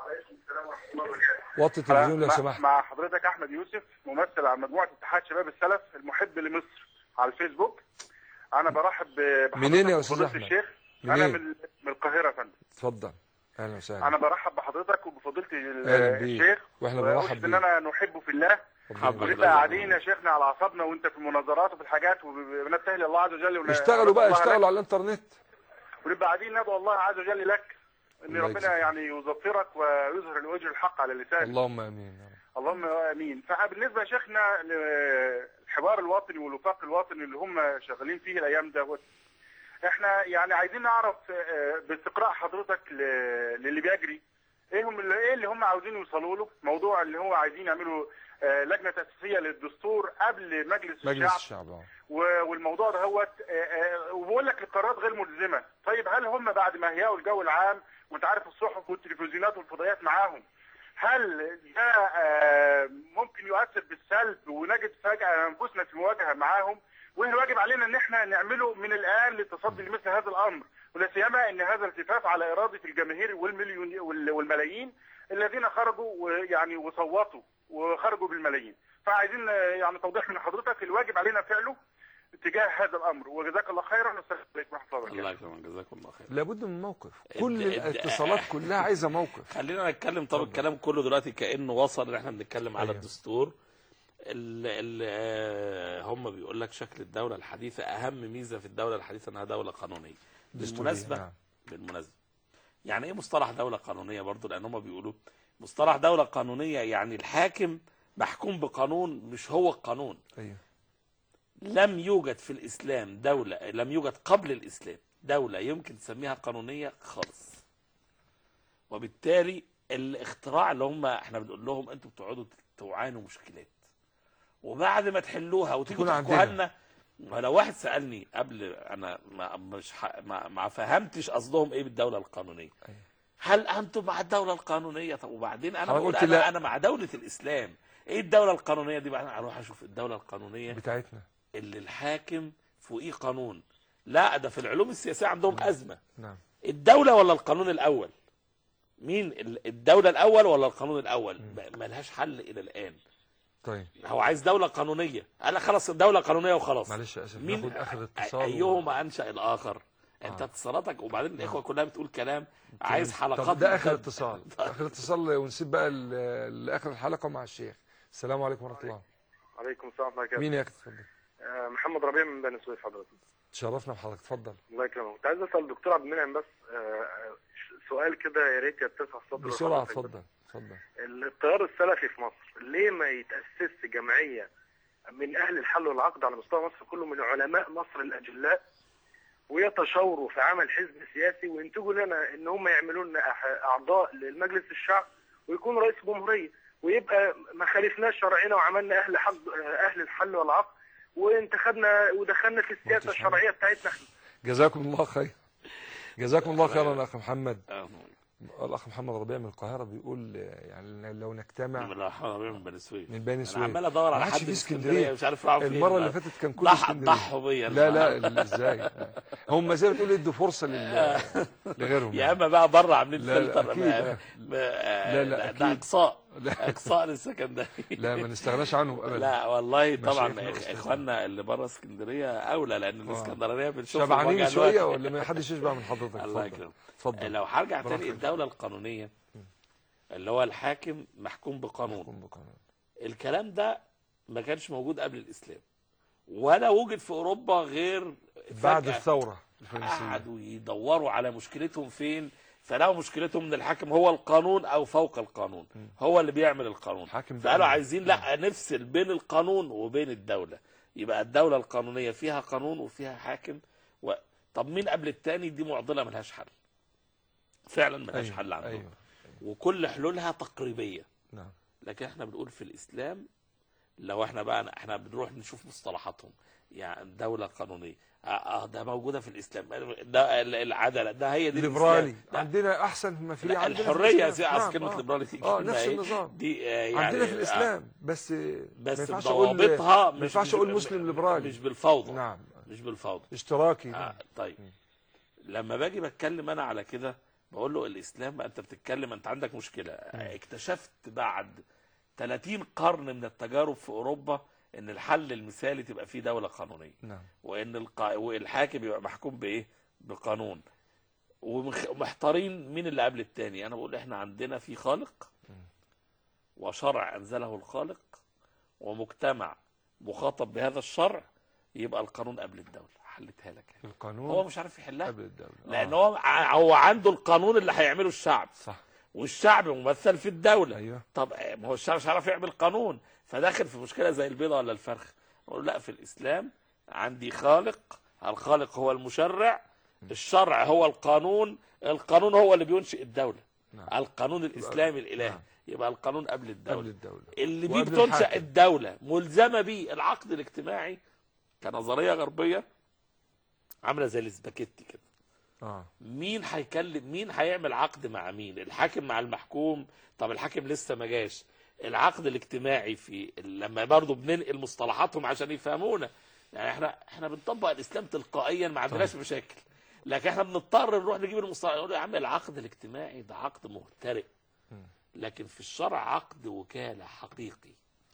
وطي التلفزيون لو مع- سمحت مع حضرتك احمد يوسف ممثل عن مجموعه اتحاد شباب السلف المحب لمصر على الفيسبوك انا برحب ب- بحضرتك منين يا أستاذ وفضيلة أحمد؟ الشيخ انا منين؟ من من القاهره يا فندم اتفضل اهلا وسهلا انا برحب بحضرتك وبفضيله ال- أهلا بيك. الشيخ واحنا وأشهد بنرحب ان بيك انا نحبه في الله ربنا حب يبارك. الله ونبقى قاعدين يا شيخنا على اعصابنا وانت في المناظرات وفي الحاجات وبنبتهل لله عز وجل ون- اشتغلوا بقى ونسأل الله اشتغلوا لك. على الانترنت ونبقى قاعدين ندعو الله عز وجل لك ان الله ربنا يجزيك. يعني يظفرك ويظهر الوجه الحق على لسانك اللهم امين يا رب. اللهم امين فبالنسبه يا شيخنا للحوار الوطني والوفاق الوطني اللي هم شغالين فيه الايام دوت احنا يعني عايزين نعرف آه، باستقراء حضرتك ل- للي بيجري ايه هم اللي ايه اللي هم عاوزين يوصلوا له موضوع اللي هو عايزين يعملوا آه، لجنه تاسيسيه للدستور قبل مجلس, مجلس الشعب الشعب اه و- والموضوع ده هو وبقول لك القرارات غير ملزمه طيب هل هم بعد ما هيئوا الجو العام وانت عارف الصحف والتلفزيونات والفضائيات معاهم هل ده آه، ممكن يؤثر بالسلب ونجد فجاه انفسنا في مواجهه معاهم وإن الواجب علينا ان احنا نعمله من الان للتصدي لمثل هذا الامر ولا سيما ان هذا التفاف على اراده الجماهير والمليون وال- والملايين الذين خرجوا ويعني وصوتوا وخرجوا بالملايين فعايزين آه، يعني توضيح من حضرتك الواجب علينا فعله تجاه هذا الامر وجزاك الله خيرا والسلام عليكم ورحمه الله وبركاته الله يكرمك جزاكم الله خير لابد من موقف اد- كل اد- الاتصالات كلها عايزه موقف خلينا نتكلم طب الكلام كله دلوقتي كانه وصل ان احنا بنتكلم على أيوة. الدستور ال ال آه، هم بيقول لك شكل الدوله الحديثه اهم ميزه في الدوله الحديثه انها دوله قانونيه دستورية، بالمناسبه نعم. بالمناسبه يعني ايه مصطلح دوله قانونيه برضو لان هم بيقولوا مصطلح دوله قانونيه يعني الحاكم محكوم بقانون مش هو القانون ايوه لم يوجد في الاسلام دوله لم يوجد قبل الاسلام دوله يمكن تسميها قانونيه خالص وبالتالي الاختراع اللي هم احنا بنقول لهم انتوا بتقعدوا تعانوا مشكلات وبعد ما تحلوها وتيجوا تكون تحكوها عندنا. لنا ولو واحد سالني قبل انا ما مش ح... ما, ما فهمتش قصدهم ايه بالدوله القانونيه أيوة. هل انتم مع الدوله القانونيه طب وبعدين انا أنا بقول قلت انا لا. انا مع دوله الاسلام ايه الدوله القانونيه دي بعدين اروح اشوف الدوله القانونيه بتاعتنا اللي الحاكم فوقيه قانون لا ده في العلوم السياسيه عندهم ازمه نعم الدوله ولا القانون الاول مين ال- الدوله الاول ولا القانون الاول ما- ملهاش حل الى الان طيب هو عايز دوله قانونيه انا خلاص الدوله قانونيه وخلاص معلش يا اسف مين ناخد اخر أ- اتصال ايهما انشا الاخر انت آه. اتصالاتك وبعدين الاخوه كلها بتقول كلام عايز حلقات طب ده اخر ممتدة. اتصال اخر اتصال ونسيب بقى ل- لاخر الحلقه مع الشيخ السلام عليكم ورحمه الله عليكم السلام ورحمه الله وبركاته مين يا اخي اتفضل آه، محمد ربيع من بني سويف حضرتك تشرفنا بحضرتك اتفضل الله يكرمك كنت عايز اسال الدكتور عبد المنعم بس آه، آه، سؤال كده يا ريت يتسع صدر بسرعه حضرتك. اتفضل اتفضل التيار السلفي في مصر ليه ما يتأسس جمعية من أهل الحل والعقد على مستوى مصر كله من علماء مصر الأجلاء ويتشاوروا في عمل حزب سياسي وينتجوا لنا ان هم يعملوا لنا أح- اعضاء للمجلس الشعب ويكون رئيس جمهوريه ويبقى ما خالفناش شرعنا وعملنا اهل حق اهل الحل والعقد وانتخبنا ودخلنا في السياسه مهندس الشرعيه بتاعتنا احنا جزاكم الله خير جزاكم الله خيرا اخ محمد آه. الاخ محمد ربيع من القاهره بيقول آه، يعني لو نجتمع من الرحمن الرحيم من بني سويف من بني انا سويف عمال ادور على ما عادش حد في في اسكندرية. اسكندريه مش عارف راحوا فين المره اللي بقى. فاتت كان كل ضح اسكندريه ضحوا بيا لا لا ازاي هم زي ما تقول ادوا فرصه لل... لغيرهم يا اما بقى بره عاملين لا، لا، فلتر أكيد. ما- ما- لا، لا، ده أكيد. اقصاء لا. اقصاء للسكندري لا ما نستغناش عنهم ابدا لا والله طبعا مشايخنا وأستاذنا. اخواننا اللي بره اسكندريه اولى لان الاسكندرانيه بنشوفهم شبعانين وجها شويه لوجه. ولا ما حدش يشبع من حضرتك الله اتفضل يكرمك اتفضل لو هرجع براحتك. تاني الدوله القانونيه اللي هو الحاكم محكوم بقانون قم بقانون. الكلام ده ما كانش موجود قبل الاسلام ولا وجد في اوروبا غير بعد فجأة الثوره الفرنسيه قعدوا يدوروا على مشكلتهم فين فلقوا مشكلتهم ان الحاكم هو القانون او فوق القانون هو اللي بيعمل القانون حاكم فقالوا بقانون. عايزين لا نفصل بين القانون وبين الدولة يبقى الدولة القانونية فيها قانون وفيها حاكم و... طب مين قبل التاني دي معضلة ملهاش حل فعلا ملهاش أيوة، حل عندهم ايوه وكل حلولها تقريبية نعم لكن احنا بنقول في الاسلام لو احنا بقى احنا بنروح نشوف مصطلحاتهم يعني دولة قانونية اه آه، ده موجودة في الاسلام ده ال- العدالة ده هي دي ليبرالي الإسلام. لا، عندنا احسن ما في لا عندنا في الحرية الإسلام. زي عايز نعم، كلمة آه. ليبرالي دي اه كلمة نفس إيه؟ النظام دي آه، يعني عندنا في آه، الاسلام بس بس ما ينفعش اقول بضوابطها ما ينفعش اقول مسلم ليبرالي مش بالفوضى نعم مش بالفوضى اشتراكي آه طيب لما باجي بتكلم انا على كده بقول له الاسلام بقى انت بتتكلم انت عندك مشكله اكتشفت بعد 30 قرن من التجارب في اوروبا ان الحل المثالي تبقى فيه دوله قانونيه نعم وان القا... والحاكم يبقى محكوم بايه بقانون ومخ- ومحتارين مين اللي قبل التاني انا بقول احنا عندنا في خالق وشرع انزله الخالق ومجتمع مخاطب بهذا الشرع يبقى القانون قبل الدوله حلتها لك القانون هو مش عارف يحلها قبل الدوله لان آه. هو ع- هو عنده القانون اللي هيعمله الشعب صح والشعب ممثل في الدوله ايوه طب آه، ما هو الشعب مش عارف يعمل قانون فداخل في مشكله زي البيضه ولا الفرخ اقول لا في الاسلام عندي خالق الخالق هو المشرع الشرع هو القانون القانون هو اللي بينشئ الدوله نعم. القانون الاسلامي الالهي نعم. يبقى القانون قبل الدوله قبل الدوله اللي بيه وقبل بتنشا الحاكم. الدوله ملزمه بيه العقد الاجتماعي كنظريه غربيه عامله زي الاسباجيتي كده اه مين هيكلم مين هيعمل عقد مع مين الحاكم مع المحكوم طب الحاكم لسه ما جاش العقد الاجتماعي في لما برضه بننقل مصطلحاتهم عشان يفهمونا يعني احنا احنا بنطبق الاسلام تلقائيا ما عندناش مشاكل لكن احنا بنضطر نروح نجيب المصطلح نقول يا عم العقد الاجتماعي ده عقد مهترئ لكن في الشرع عقد وكاله حقيقي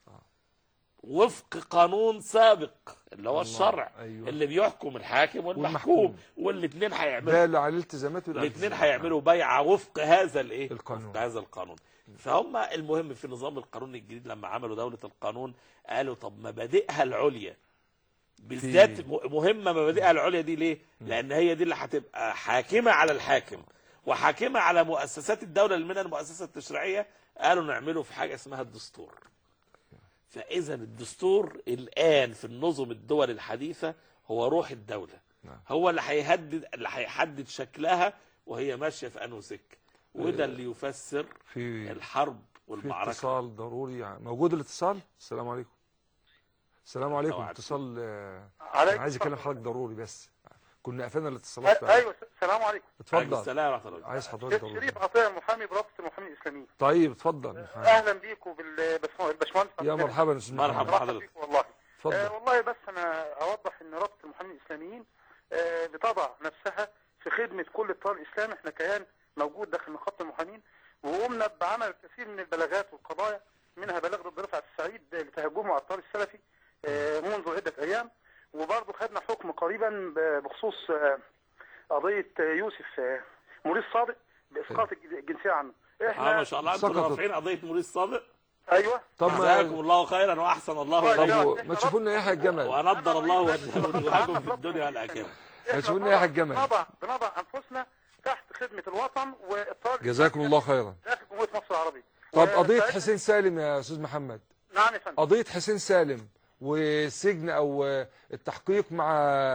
وفق قانون سابق اللي هو الله. الشرع أيوة. اللي بيحكم الحاكم والمحكوم والمحكوم. والاثنين هيعملوا ده اللي عليه التزامات وده عليه الاثنين التزامات. هيعملوا بيعه وفق هذا الايه القانون. وفق هذا القانون فهم المهم في نظام القانون الجديد لما عملوا دوله القانون قالوا طب مبادئها العليا بالذات م- مهمه مبادئها العليا دي ليه لان هي دي اللي هتبقى حاكمه على الحاكم وحاكمه على مؤسسات الدوله اللي منها المؤسسه التشريعيه قالوا نعمله في حاجه اسمها الدستور فاذا الدستور الان في النظم الدول الحديثه هو روح الدوله نعم. هو اللي هيهدد اللي هيحدد شكلها وهي ماشيه في انه سكه وده آه، اللي يفسر في الحرب في والمعركه اتصال ضروري يعني. موجود الاتصال السلام عليكم السلام عليكم عليكم. اتصال آه، عليكم انا عايز اكلم السلام. حضرتك ضروري بس كنا قفلنا الاتصالات أ- بقى. ايوه السلام عليكم عليكم اتفضل السلام ورحمه الله عايز حضرتك ضروري شريف عطيه المحامي برابطه المحامين الاسلاميين طيب اتفضل اهلا بيكم بالباشمهندس يا مرحبا يا استاذ مرحبا. محمد مرحبا حضرتك. بيكم والله آه اتفضل والله بس انا اوضح ان رابطه المحامين الاسلاميين آه بتضع نفسها في خدمه كل الطار الاسلامي احنا كيان موجود داخل نقابه المحامين وقمنا بعمل الكثير من البلاغات والقضايا منها بلاغ ضد رفعت السعيد لتهجمه على الطار السلفي آه منذ عده ايام وبرضه خدنا حكم قريبا ب- بخصوص آه قضيه آه، يوسف آه، موريس صادق باسقاط الجنسيه عنه اه ما شاء الله انتم سقطت. رافعين قضيه موريس صادق ايوه طب جزاكم ما الله خيرا واحسن الله طب اليكم و- ما تشوفوا لنا يحيى الجمل ونضر الله وجهكم في الدنيا والاخره ما تشوفوا لنا يحيى الجمل بنضع بنضع انفسنا تحت خدمه الوطن واطار جزاكم الله خيرا داخل جمهوريه مصر العربيه طب و- قضية سعيد- حسين سالم يا أستاذ محمد نعم يا فندم قضية حسين سالم والسجن أو التحقيق مع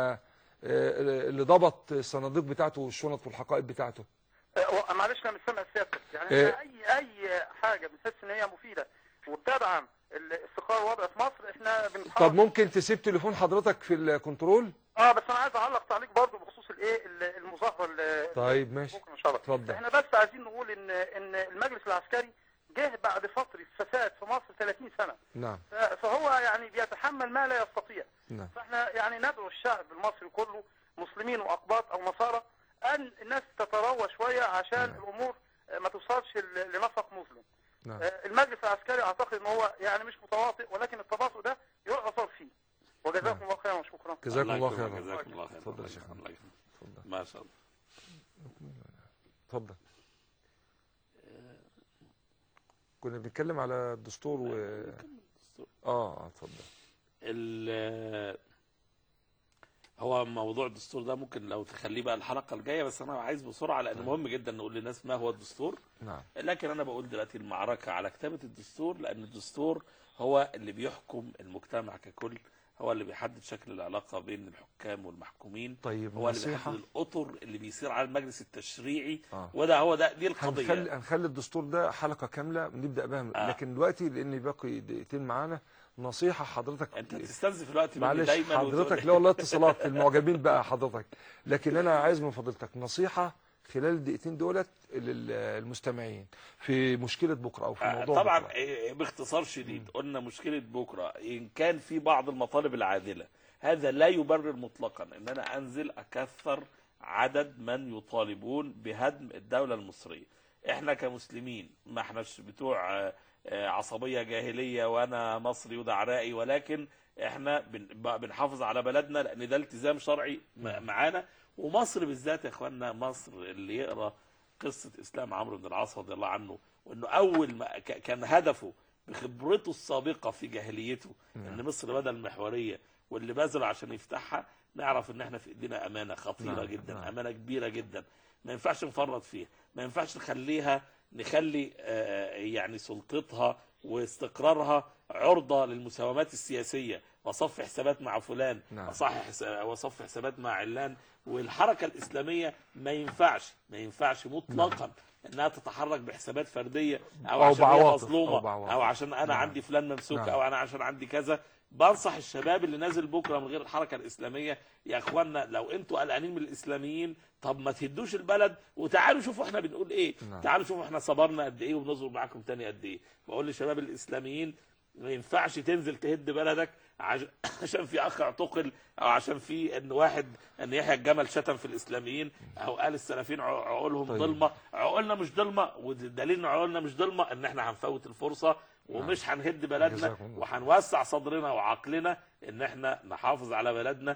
اللي ضبط الصناديق بتاعته والشنط والحقائب بتاعته آه، معلش انا مش سامع سيادتك يعني إيه. احنا اي اي حاجه بنحس ان هي مفيده وبتدعم الاستقرار والوضع في مصر احنا بنحاول طب ممكن تسيب تليفون حضرتك في الكنترول اه بس انا عايز اعلق تعليق برضه بخصوص الايه ال- المظاهره ال- طيب ماشي بكره ان شاء الله اتفضل احنا بس عايزين نقول ان ان المجلس العسكري جه بعد فتره فساد في مصر 30 سنه نعم ف- فهو يعني بيتحمل ما لا يستطيع نعم فاحنا يعني ندعو الشعب المصري كله مسلمين واقباط او نصارى ان الناس تتروى شويه عشان نعم. الامور آه، ما توصلش ل- لنفق مظلم نعم آه، المجلس العسكري اعتقد ان هو يعني مش متواطئ ولكن التباطؤ ده يعذر فيه وجزاكم الله خيرا وشكرا جزاكم الله يكرمك، خيرا جزاكم الله خيرا اتفضل يا شيخ الله يكرمك. اتفضل ما شاء الله اتفضل كنا بنتكلم على الدستور و اه اه اتفضل ال- هو موضوع الدستور ده ممكن لو تخليه بقى الحلقه الجايه بس انا عايز بسرعه لان مهم جدا نقول للناس ما هو الدستور نعم لكن انا بقول دلوقتي المعركه على كتابه الدستور لان الدستور هو اللي بيحكم المجتمع ككل هو اللي بيحدد شكل العلاقه بين الحكام والمحكومين طيب هو اللي نصيحة بيحدد الاطر اللي بيصير على المجلس التشريعي آه. وده هو ده دي هنخلي القضيه هنخلي الدستور ده حلقة كاملة نبدأ بها آه. لكن دلوقتي لأن باقي دقيقتين معانا نصيحة حضرتك انت تستنزف الوقت مني معلش دايما حضرتك وتقول- لا والله اتصالات المعجبين بقى حضرتك لكن انا عايز من فضيلتك نصيحه خلال الدقيقتين دولت للمستمعين في مشكله بكره او في آه، موضوع طبعا بكرة. آه، باختصار شديد قلنا مشكله بكره ان كان في بعض المطالب العادله هذا لا يبرر مطلقا ان انا انزل اكثر عدد من يطالبون بهدم الدوله المصريه احنا كمسلمين ما احناش بتوع آه، آه، عصبيه جاهليه وانا مصري وده عراقي ولكن احنا بن- ب- بنحافظ على بلدنا لان ده التزام شرعي م- معانا ومصر بالذات يا اخوانا مصر اللي يقرا قصه اسلام عمرو بن العاص رضي الله عنه وانه اول ما ك- كان هدفه بخبرته السابقه في جاهليته ان مصر بدل محوريه واللي بذل عشان يفتحها نعرف ان احنا في ايدينا امانه خطيره نعم، جدا نعم. امانه كبيره جدا ما ينفعش نفرط فيها ما ينفعش نخليها نخلي آه، يعني سلطتها واستقرارها عرضه للمساومات السياسيه وصف حسابات مع فلان نعم. وصح حس- وصف حسابات مع علان والحركه الاسلاميه ما ينفعش ما ينفعش مطلقا انها تتحرك بحسابات فرديه او, أو عشان هي بعواطف، مظلومه أو بعواطف. او عشان انا نعم. عندي فلان ممسوك نعم. او انا عشان عندي كذا بنصح الشباب اللي نازل بكره من غير الحركه الاسلاميه يا اخوانا لو انتوا قلقانين من الاسلاميين طب ما تهدوش البلد وتعالوا شوفوا احنا بنقول ايه نعم. تعالوا شوفوا احنا صبرنا قد ايه وبنصبر معاكم تاني قد ايه بقول للشباب الاسلاميين ما ينفعش تنزل تهد بلدك عش- عشان في اخ اعتقل او عشان في ان واحد ان يحيى الجمل شتم في الاسلاميين او قال السلفيين عق- عقولهم طيب. ضلمه عقولنا مش ضلمه والدليل ان عقولنا مش ضلمه ان احنا هنفوت الفرصه ومش هنهد بلدنا جزاكم الله. وهنوسع صدرنا وعقلنا ان احنا نحافظ على بلدنا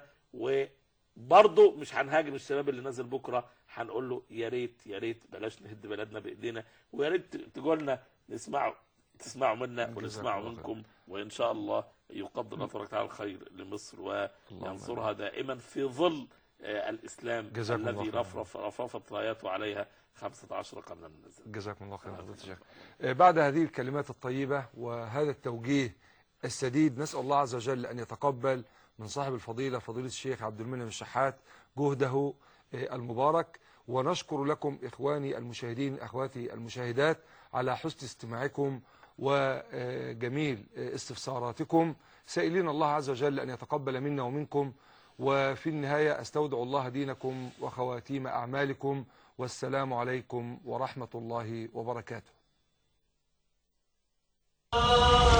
وبرضه مش هنهاجم الشباب اللي نازل بكره هنقول له يا ريت يا ريت بلاش نهد بلدنا بايدينا ويا ريت تجوا لنا نسمعوا تسمعوا منا جزاكم ونسمعوا الله خير. منكم وان شاء الله يقدر الله تبارك وتعالى الخير لمصر وينصرها دائما في ظل آه، الاسلام جزاكم الله الذي خير. رفرف رفرفت راياته عليها 15 قرنا من النزل جزاكم الله خير فضيله الشيخ آه، بعد هذه الكلمات الطيبه وهذا التوجيه السديد نسأل الله عز وجل أن يتقبل من صاحب الفضيلة فضيلة الشيخ عبد المنعم الشحات جهده آه، المبارك ونشكر لكم إخواني المشاهدين أخواتي المشاهدات على حسن استماعكم وجميل استفساراتكم سائلين الله عز وجل أن يتقبل منا ومنكم وفي النهاية أستودع الله دينكم وخواتيم أعمالكم والسلام عليكم ورحمة الله وبركاته